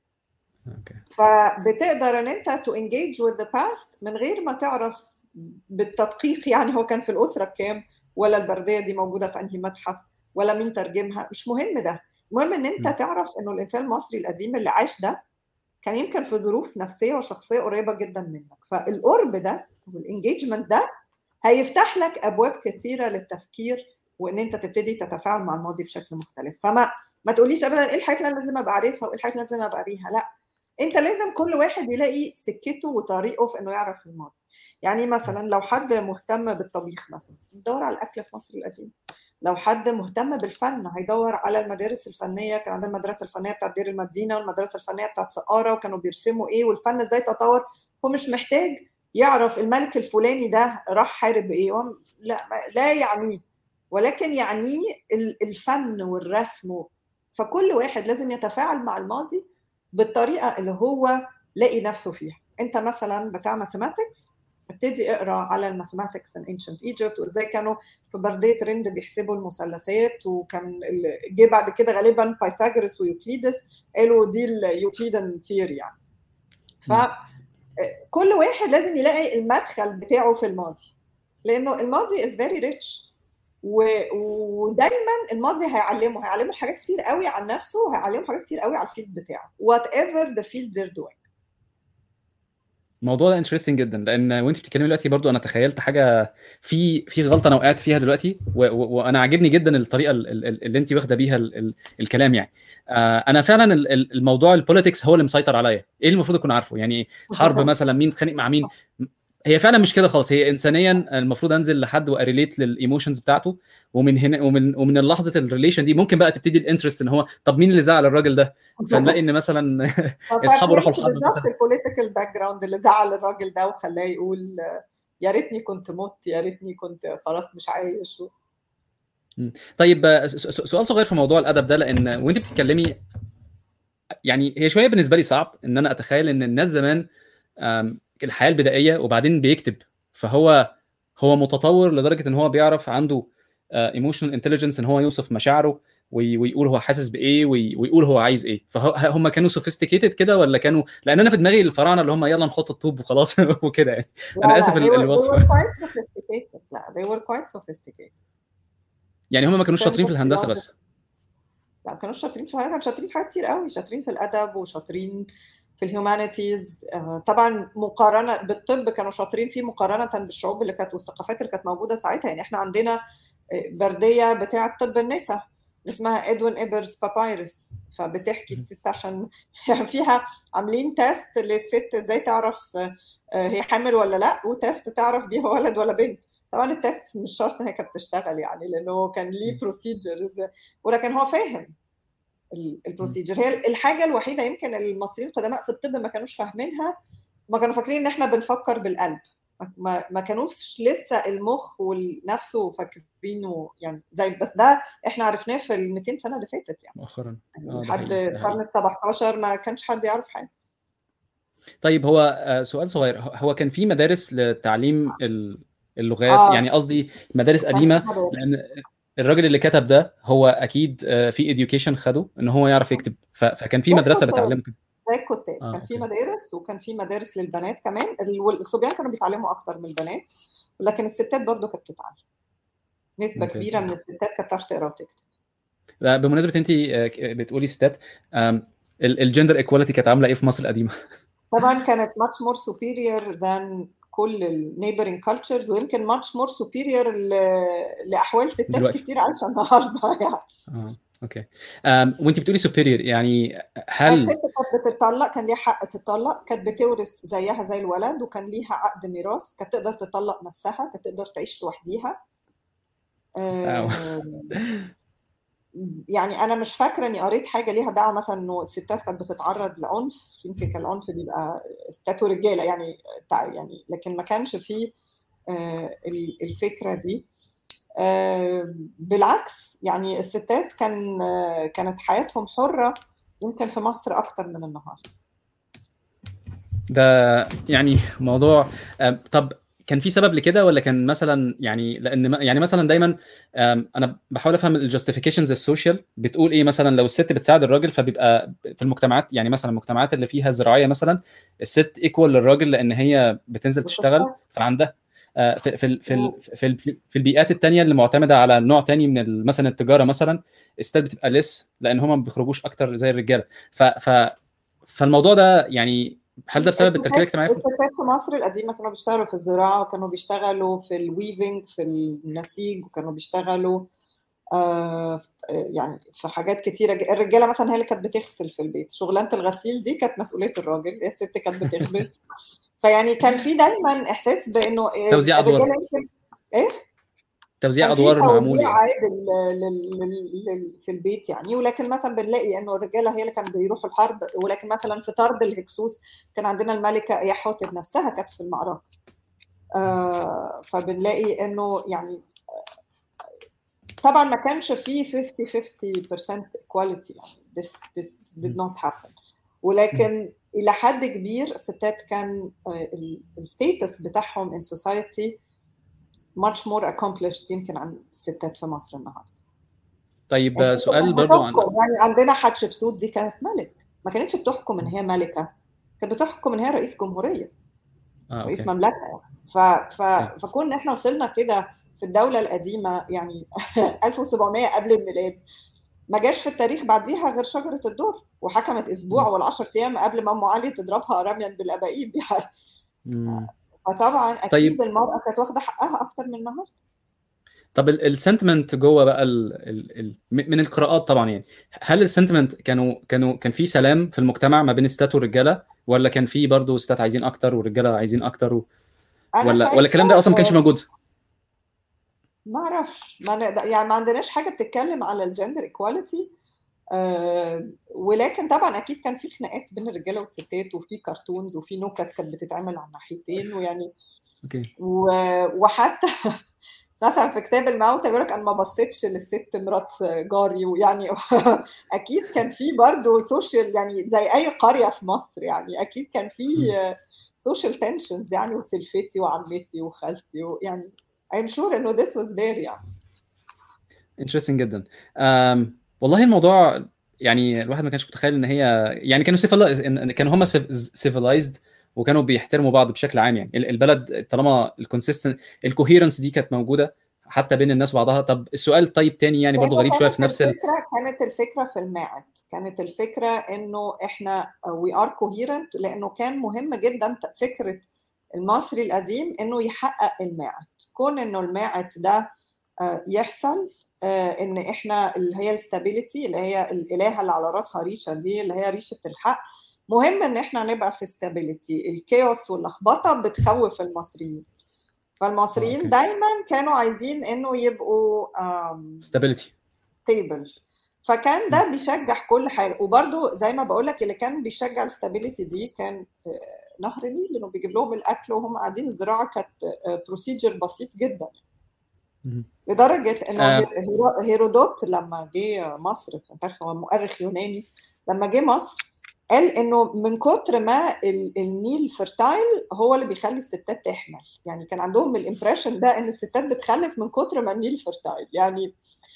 فبتقدر ان انت تو انجيج وذ ذا باست من غير ما تعرف بالتدقيق يعني هو كان في الاسره بكام ولا البرديه دي موجوده في انهي متحف ولا مين ترجمها مش مهم ده المهم ان انت تعرف انه الانسان المصري القديم اللي عاش ده كان يمكن في ظروف نفسيه وشخصيه قريبه جدا منك فالقرب ده والانجيجمنت ده هيفتح لك ابواب كثيره للتفكير وان انت تبتدي تتفاعل مع الماضي بشكل مختلف فما ما تقوليش ابدا ايه الحاجات اللي انا لازم ابقى عارفها وايه الحاجات اللي لازم ابقى قاريها لا انت لازم كل واحد يلاقي سكته وطريقه في انه يعرف الماضي يعني مثلا لو حد مهتم بالطبيخ مثلا يدور على الاكل في مصر القديمه لو حد مهتم بالفن هيدور على المدارس الفنيه كان عندنا المدرسه الفنيه بتاعت دير المدينه والمدرسه الفنيه بتاعت سقاره وكانوا بيرسموا ايه والفن ازاي تطور هو مش محتاج يعرف الملك الفلاني ده راح حارب ايه لا لا يعنيه ولكن يعنيه الفن والرسم فكل واحد لازم يتفاعل مع الماضي بالطريقه اللي هو لاقي نفسه فيها انت مثلا بتاع ماثيماتكس ابتدي اقرا على الماثيماتكس ان انشنت ايجيبت وازاي كانوا في برديه رند بيحسبوا المثلثات وكان جه بعد كده غالبا بايثاغورس ويوكليدس قالوا دي اليوكليدن ثيوري يعني ف كل واحد لازم يلاقي المدخل بتاعه في الماضي لانه الماضي از فيري ريتش ودايما الماضي هيعلمه هيعلمه حاجات كتير قوي عن نفسه وهيعلمه حاجات كتير قوي على الفيلد بتاعه وات ايفر ذا فيلد they're doing الموضوع ده انترستنج جدا لان وانت بتتكلمي دلوقتي برضو انا تخيلت حاجه في في غلطه انا وقعت فيها دلوقتي وانا عاجبني جدا الطريقه اللي انت واخده بيها الكلام يعني آه انا فعلا الموضوع البوليتكس هو اللي مسيطر عليا ايه اللي المفروض اكون عارفه يعني حرب مثلا مين اتخانق مع مين هي فعلا مش كده خالص هي انسانيا المفروض انزل لحد واريليت للايموشنز بتاعته ومن هنا ومن ومن لحظه الريليشن دي ممكن بقى تبتدي الانترست ان هو طب مين اللي زعل الراجل ده فنلاقي ان مثلا اصحابه راحوا الحرب بالظبط البوليتيكال باك جراوند اللي زعل الراجل ده وخلاه يقول يا ريتني كنت مت يا ريتني كنت خلاص مش عايش طيب سؤال صغير في موضوع الادب ده لان وانت بتتكلمي يعني هي شويه بالنسبه لي صعب ان انا اتخيل ان الناس زمان الحياه البدائيه وبعدين بيكتب فهو هو متطور لدرجه ان هو بيعرف عنده ايموشنال انتليجنس ان هو يوصف مشاعره ويقول هو حاسس بايه ويقول هو عايز ايه فهم كانوا سوفيستيكيتد كده ولا كانوا لان انا في دماغي الفراعنه اللي هم يلا نحط الطوب وخلاص وكده يعني انا اسف الوصف they were quite sophisticated لا they were quite sophisticated يعني هم ما كانوش شاطرين في الهندسه بس لا ما كانوش شاطرين في كانوا شاطرين في حاجات كتير قوي شاطرين في الادب وشاطرين في الهيومانيتيز طبعا مقارنه بالطب كانوا شاطرين فيه مقارنه بالشعوب اللي كانت والثقافات اللي كانت موجوده ساعتها يعني احنا عندنا برديه بتاعه طب النساء اسمها ادوين ايبرز بابايرس فبتحكي الست عشان يعني فيها عاملين تيست للست ازاي تعرف هي حامل ولا لا وتيست تعرف بيها ولد ولا بنت طبعا التيست مش شرط ان هي كانت تشتغل يعني لانه كان ليه بروسيجر ولكن هو فاهم البروسيجر هي الحاجه الوحيده يمكن المصريين القدماء في الطب ما كانوش فاهمينها ما كانوا فاكرين ان احنا بنفكر بالقلب ما, ما كانوش لسه المخ ونفسه فاكرينه يعني زي بس ده احنا عرفناه في ال 200 سنه اللي فاتت يعني مؤخرا يعني لحد القرن ال 17 ما كانش حد يعرف حاجه طيب هو سؤال صغير هو كان في مدارس لتعليم اللغات آه. يعني قصدي مدارس قديمه لان الراجل اللي كتب ده هو اكيد في اديوكيشن خده ان هو يعرف يكتب فكان في مدرسه بتعلمه زي الكتاب آه. كان في مدارس وكان في مدارس للبنات كمان الصبيان كانوا بيتعلموا اكتر من البنات ولكن الستات برضو كانت بتتعلم نسبه كبيره من الستات كانت بتعرف تقرا وتكتب بمناسبه انت بتقولي ستات الجندر ايكواليتي كانت عامله ايه في مصر القديمه؟ طبعا كانت ماتش مور سوبيريور ذان كل النيبرنج كالتشرز ويمكن ماتش مور سوبيريور لاحوال ستات دلوقتي. كتير عايشه النهارده يعني اه اوكي um, وانت بتقولي سوبيريور يعني هل الست كانت بتطلق كان ليها حق تطلق كانت بتورث زيها زي الولد وكان ليها عقد ميراث كانت تقدر تطلق نفسها كانت تقدر تعيش لوحديها يعني انا مش فاكره اني قريت حاجه ليها دعوه مثلا انه الستات كانت بتتعرض لعنف يمكن كان العنف بيبقى ستات ورجاله يعني يعني لكن ما كانش فيه الفكره دي بالعكس يعني الستات كان كانت حياتهم حره يمكن في مصر اكتر من النهارده ده يعني موضوع طب كان في سبب لكده ولا كان مثلا يعني لان يعني مثلا دايما انا بحاول افهم الجاستيفيكيشنز السوشيال بتقول ايه مثلا لو الست بتساعد الراجل فبيبقى في المجتمعات يعني مثلا المجتمعات اللي فيها زراعيه مثلا الست ايكوال للراجل لان هي بتنزل تشتغل فعندها في في في في, في البيئات الثانيه اللي معتمده على نوع ثاني من مثلا التجاره مثلا الستات بتبقى لس لان هم ما بيخرجوش اكتر زي الرجاله ف ف فالموضوع ده يعني هل ده بسبب التركيبه الاجتماعيه؟ الستات في مصر القديمه كانوا بيشتغلوا في الزراعه وكانوا بيشتغلوا في الويفنج في النسيج وكانوا بيشتغلوا آه يعني في حاجات كتيره الرجاله مثلا هي اللي كانت بتغسل في البيت شغلانه الغسيل دي كانت مسؤوليه الراجل الست كانت بتخبز فيعني كان في دايما احساس بانه توزيع ادوار ايه توزيع ادوار معمول يعني. عادل في البيت يعني ولكن مثلا بنلاقي انه الرجاله هي اللي كانوا بيروحوا الحرب ولكن مثلا في طرد الهكسوس كان عندنا الملكه يحوتب نفسها كانت في المعركه آه فبنلاقي انه يعني طبعا ما كانش فيه 50 50% equality يعني this, this, this did not happen ولكن الى حد كبير الستات كان الستيتس بتاعهم in society much more accomplished يمكن عن الستات في مصر النهارده طيب سؤال برضه عن يعني عندنا حتشبسوت دي كانت ملك ما كانتش بتحكم ان هي ملكه كانت بتحكم ان هي رئيس جمهوريه آه، رئيس أوكي. مملكه يعني ف... ف... فكون احنا وصلنا كده في الدوله القديمه يعني 1700 قبل الميلاد ما جاش في التاريخ بعديها غير شجره الدر وحكمت اسبوع ولا 10 ايام قبل ما ام علي تضربها رميا بالابائيب يعني فطبعا اكيد طيب. المراه كانت واخده حقها اكتر من النهارده طب السنتمنت جوه بقى ال ال ال من القراءات طبعا يعني هل السنتمنت كانوا كانوا كان في سلام في المجتمع ما بين الستات والرجاله ولا كان في برضه ستات عايزين اكتر والرجاله عايزين اكتر و... ولا ولا الكلام ده اصلا ما كانش موجود؟ ما اعرفش ما نقدر يعني ما عندناش حاجه بتتكلم على الجندر ايكواليتي أه ولكن طبعا اكيد كان في خناقات بين الرجاله والستات وفي كرتونز وفي نكت كانت بتتعمل على الناحيتين ويعني اوكي وحتى مثلا في كتاب الموتى بيقول لك انا ما بصيتش للست مرات جاري ويعني اكيد كان في برضه سوشيال يعني زي اي قريه في مصر يعني اكيد كان في سوشيال تنشنز يعني وسلفتي وعمتي وخالتي ويعني I'm sure انه this was there يعني interesting جدا um, والله الموضوع يعني الواحد ما كانش متخيل ان هي يعني كانوا سيفل كانوا هم سيفلايزد وكانوا بيحترموا بعض بشكل عام يعني البلد طالما الكونسيستنت الكوهيرنس دي كانت موجوده حتى بين الناس وبعضها طب السؤال طيب تاني يعني برضه غريب شويه في نفس الفكره كانت الفكره في الماعد كانت الفكره انه احنا وي ار كوهيرنت لانه كان مهم جدا فكره المصري القديم انه يحقق الماعد كون انه الماعد ده آه، يحصل آه، ان احنا اللي هي الستابيليتي اللي هي الالهه اللي على راسها ريشه دي اللي هي ريشه الحق مهم ان احنا نبقى في ستابيليتي الكيوس واللخبطه بتخوف المصريين فالمصريين أوكي. دايما كانوا عايزين انه يبقوا ستابيليتي تيبل فكان ده بيشجع كل حاجه وبرده زي ما بقول لك اللي كان بيشجع الستابيليتي دي كان آه، نهر النيل لانه بيجيب لهم الاكل وهم قاعدين الزراعه كانت بروسيجر بسيط جدا لدرجه انه آه. هيرودوت لما جه مصر انت عارف هو مؤرخ يوناني لما جه مصر قال انه من كتر ما النيل فرتايل هو اللي بيخلي الستات تحمل يعني كان عندهم الامبريشن ده ان الستات بتخلف من كتر ما النيل فرتايل يعني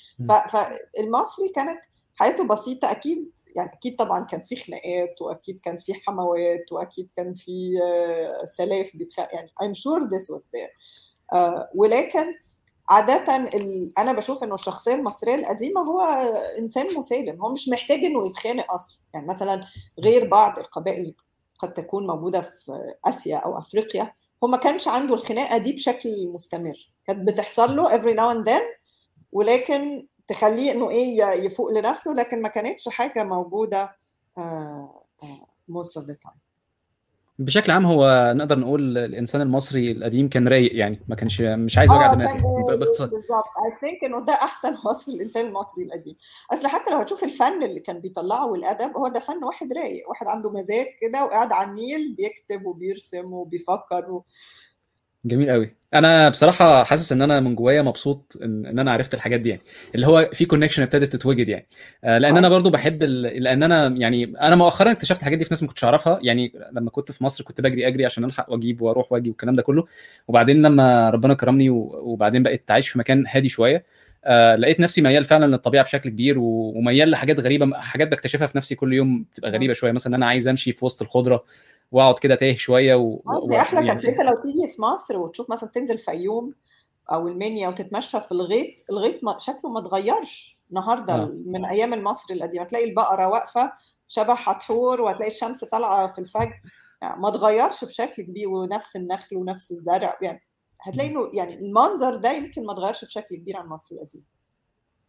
فالمصري كانت حياته بسيطة أكيد يعني أكيد طبعا كان في خناقات وأكيد كان في حموات وأكيد كان في آه، سلاف بيتخ... يعني I'm sure this was there uh, ولكن عادة ال... أنا بشوف إنه الشخصية المصرية القديمة هو إنسان مسالم هو مش محتاج إنه يتخانق أصلا يعني مثلا غير بعض القبائل قد تكون موجودة في آسيا أو أفريقيا هو ما كانش عنده الخناقة دي بشكل مستمر كانت بتحصل له every now and then ولكن تخليه انه ايه يفوق لنفسه لكن ما كانتش حاجه موجوده آه، آه، most of the time بشكل عام هو نقدر نقول الانسان المصري القديم كان رايق يعني ما كانش مش عايز وجع آه، دماغ بالظبط اي ثينك انه ده احسن وصف للانسان المصري القديم اصل حتى لو هتشوف الفن اللي كان بيطلعه والادب هو ده فن واحد رايق واحد عنده مزاج كده وقاعد على النيل بيكتب وبيرسم وبيفكر و... جميل قوي انا بصراحه حاسس ان انا من جوايا مبسوط ان, ان انا عرفت الحاجات دي يعني اللي هو في كونكشن ابتدت تتوجد يعني آه لان انا برضو بحب ال... لان انا يعني انا مؤخرا اكتشفت الحاجات دي في ناس ما كنتش اعرفها يعني لما كنت في مصر كنت بجري اجري عشان الحق واجيب واروح واجي والكلام ده كله وبعدين لما ربنا كرمني وبعدين بقيت عايش في مكان هادي شويه آه لقيت نفسي ميال فعلا للطبيعه بشكل كبير وميال لحاجات غريبه حاجات بكتشفها في نفسي كل يوم بتبقى غريبه شويه مثلا ان انا عايز امشي في وسط الخضره واقعد كده تايه شويه و... اه دي احلى يعني انت لو تيجي في مصر وتشوف مثلا تنزل فيوم او المنيا وتتمشى في الغيط الغيط ما شكله ما اتغيرش النهارده آه. من ايام المصري القديمه تلاقي البقره واقفه شبه حتحور وهتلاقي الشمس طالعه في الفجر يعني ما اتغيرش بشكل كبير ونفس النخل ونفس الزرع يعني هتلاقي انه يعني المنظر ده يمكن ما اتغيرش بشكل كبير عن مصر القديم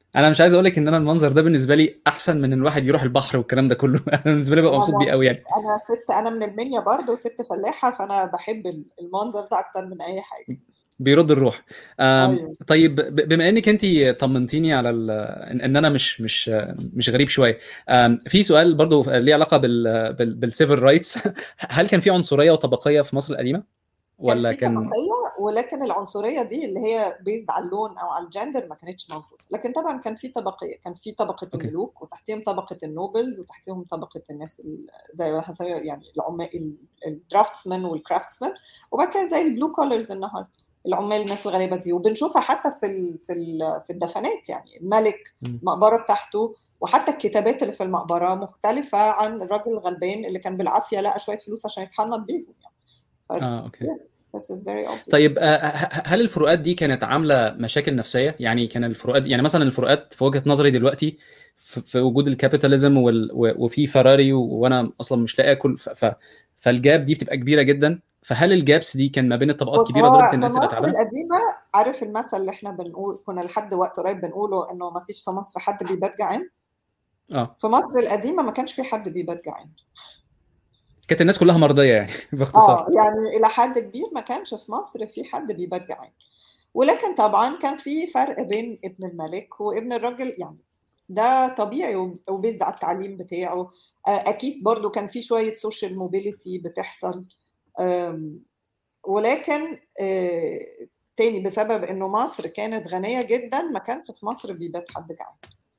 انا مش عايز اقول لك ان انا المنظر ده بالنسبه لي احسن من ان الواحد يروح البحر والكلام ده كله انا بالنسبه لي ببقى مبسوط بيه قوي يعني انا ست انا من المنيا برضه وست فلاحه فانا بحب المنظر ده اكتر من اي حاجه بيرد الروح أيوه. طيب بما انك انت طمنتيني على ان انا مش مش مش غريب شويه في سؤال برضو ليه علاقه بال بالسيفل رايتس هل كان في عنصريه وطبقيه في مصر القديمه ولا كان, كان طبقيه ولكن العنصريه دي اللي هي بيزد على اللون او على الجندر ما كانتش موجوده لكن طبعا كان في طبقيه كان في طبقه أوكي. الملوك وتحتيهم طبقه النوبلز وتحتيهم طبقه الناس زي يعني العمال الدرافتسمان والكرافتسمان وبعد كده زي البلو كولرز النهارده العمال الناس الغريبه دي وبنشوفها حتى في ال في ال في الدفنات يعني الملك المقبره بتاعته وحتى الكتابات اللي في المقبره مختلفه عن الراجل الغلبان اللي كان بالعافيه لقى شويه فلوس عشان يتحنط بيهم يعني اه اوكي yes, this is very obvious. طيب هل الفروقات دي كانت عامله مشاكل نفسيه يعني كان الفروقات يعني مثلا الفروقات في وجهه نظري دلوقتي في وجود الكابيتاليزم وفي فراري وانا اصلا مش لاقي اكل فالجاب دي بتبقى كبيره جدا فهل الجابس دي كان ما بين الطبقات كبيره لدرجه الناس تبقى تعبانه؟ القديمه عارف المثل اللي احنا بنقول كنا لحد وقت قريب بنقوله انه ما فيش في مصر حد بيبات جعان اه في مصر القديمه ما كانش في حد بيبات جعان كانت الناس كلها مرضيه يعني باختصار اه يعني الى حد كبير ما كانش في مصر في حد بيبات جعان ولكن طبعا كان في فرق بين ابن الملك وابن الراجل يعني ده طبيعي وبيزد على التعليم بتاعه اكيد برضو كان في شويه سوشيال موبيليتي بتحصل ولكن تاني بسبب انه مصر كانت غنيه جدا ما كانش في مصر بيبات حد جعان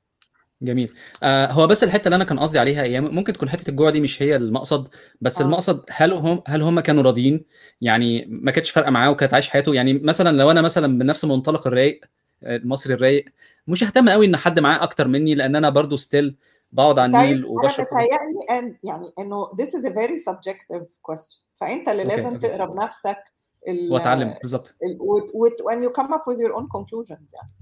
جميل آه هو بس الحته اللي انا كان قصدي عليها هي ممكن تكون حته الجوع دي مش هي المقصد بس آه. المقصد هل هم هل هم كانوا راضيين يعني ما كانتش فارقه معاه وكانت عايش حياته يعني مثلا لو انا مثلا بنفس منطلق الرايق المصري الرايق مش ههتم قوي ان حد معاه اكتر مني لان انا برضو ستيل بقعد على النيل وبشرب انا بتهيألي يعني انه this is a very subjective question فانت اللي أوكي، لازم أوكي. تقرا بنفسك ال واتعلم بالظبط ال وت- وت- when you come up with your own conclusions يعني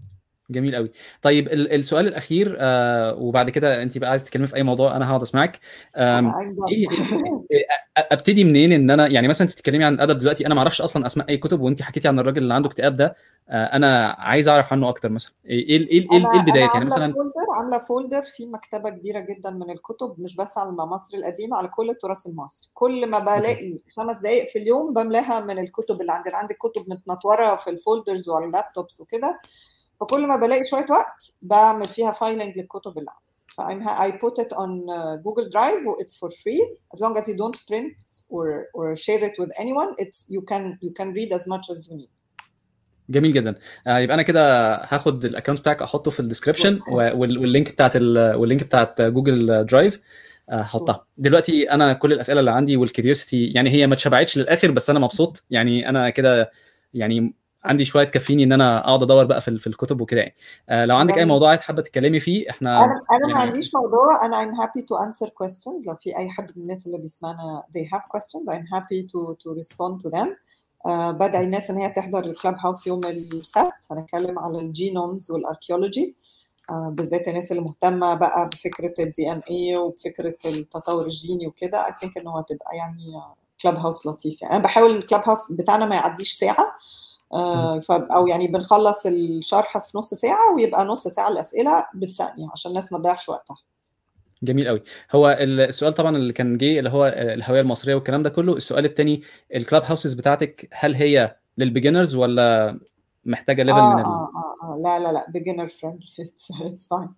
جميل قوي طيب ال- السؤال الاخير آه وبعد كده انت بقى عايز تتكلمي في اي موضوع انا هقعد اسمعك آم، I'm done. ايه إيه- ابتدي منين ان انا يعني مثلا انت بتتكلمي عن الادب دلوقتي انا ما اعرفش اصلا اسماء اي كتب وانت حكيتي عن الراجل اللي عنده اكتئاب ده آه انا عايز اعرف عنه اكتر مثلا ايه ايه ايه, إيه, انا إيه البدايات انا يعني عامله مثلا فولدر عامله فولدر في مكتبه كبيره جدا من الكتب مش بس على مصر القديمه على كل التراث المصري كل ما بلاقي خمس دقائق في اليوم بملاها من الكتب اللي عندي أنا عندي كتب متنطوره في الفولدرز وعلى اللابتوبس وكده فكل ما بلاقي شويه وقت بعمل فيها فايلنج للكتب اللي عندي ف I'm, I put it on uh, Google Drive it's for free as long as you don't print or or share it with anyone it's you can you can read as much as you need جميل جدا آه يبقى انا كده هاخد الاكونت بتاعك احطه في الديسكربشن واللينك بتاعت ال- واللينك بتاعت جوجل درايف آه، هحطها دلوقتي انا كل الاسئله اللي عندي والكيوريوسيتي يعني هي ما اتشبعتش للاخر بس انا مبسوط يعني انا كده يعني عندي شويه تكفيني ان انا اقعد ادور بقى في, في الكتب وكده يعني آه لو عندك اي جميل. موضوع عايز حابه تتكلمي فيه احنا انا انا ما يعني عنديش موضوع انا I'm happy to answer questions لو في اي حد من الناس اللي بيسمعنا they have questions I'm happy to to respond to them uh, بدعي الناس ان هي تحضر الكلاب هاوس يوم السبت هنتكلم على الجينومز والاركيولوجي uh, بالذات الناس اللي مهتمه بقى بفكره الدي ان اي وبفكره التطور الجيني وكده I think انه هتبقى يعني كلاب هاوس لطيف يعني انا بحاول الكلاب هاوس بتاعنا ما يعديش ساعه آه، ف- او يعني بنخلص الشرح في نص ساعه ويبقى نص ساعه الاسئله بالثانيه عشان الناس ما تضيعش وقتها جميل قوي هو السؤال طبعا اللي كان جه اللي هو الهويه المصريه والكلام ده كله السؤال الثاني الكلاب هاوسز بتاعتك هل هي للبيجنرز ولا محتاجه ليفل اه من ال... اه اه اه لا لا لا beginner friendly it's, it's fine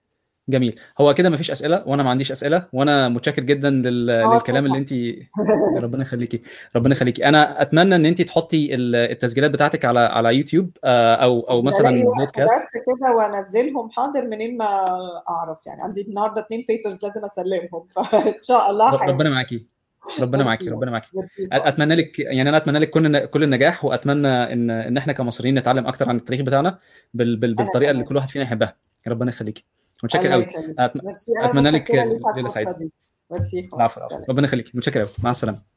جميل هو كده مفيش اسئله وانا ما عنديش اسئله وانا متشكر جدا لل... آه، للكلام اللي انت ربنا يخليكي ربنا يخليكي انا اتمنى ان انت تحطي ال- التسجيلات بتاعتك على على يوتيوب آه، او او مثلا بلاقي وقت بودكاست بس كده وانزلهم حاضر منين ما اعرف يعني عندي النهارده اثنين بيبرز لازم اسلمهم فان شاء الله ر- ربنا معاكي ربنا معاكي ميرسي. ربنا معاكي ميرسي. اتمنى لك يعني انا اتمنى لك كل كل النجاح واتمنى ان ان احنا كمصريين نتعلم اكتر عن التاريخ بتاعنا بال... بال... أنا بالطريقه اللي كمان. كل واحد فينا يحبها ربنا يخليكي متشكر الله قوي يخليك. أتم- ميرسي انا أتمنى لك متشكره ليك على ليلة الفرصه سعيدة. دي ميرسي العفو العفو. ربنا يخليكي متشكر قوي مع السلامه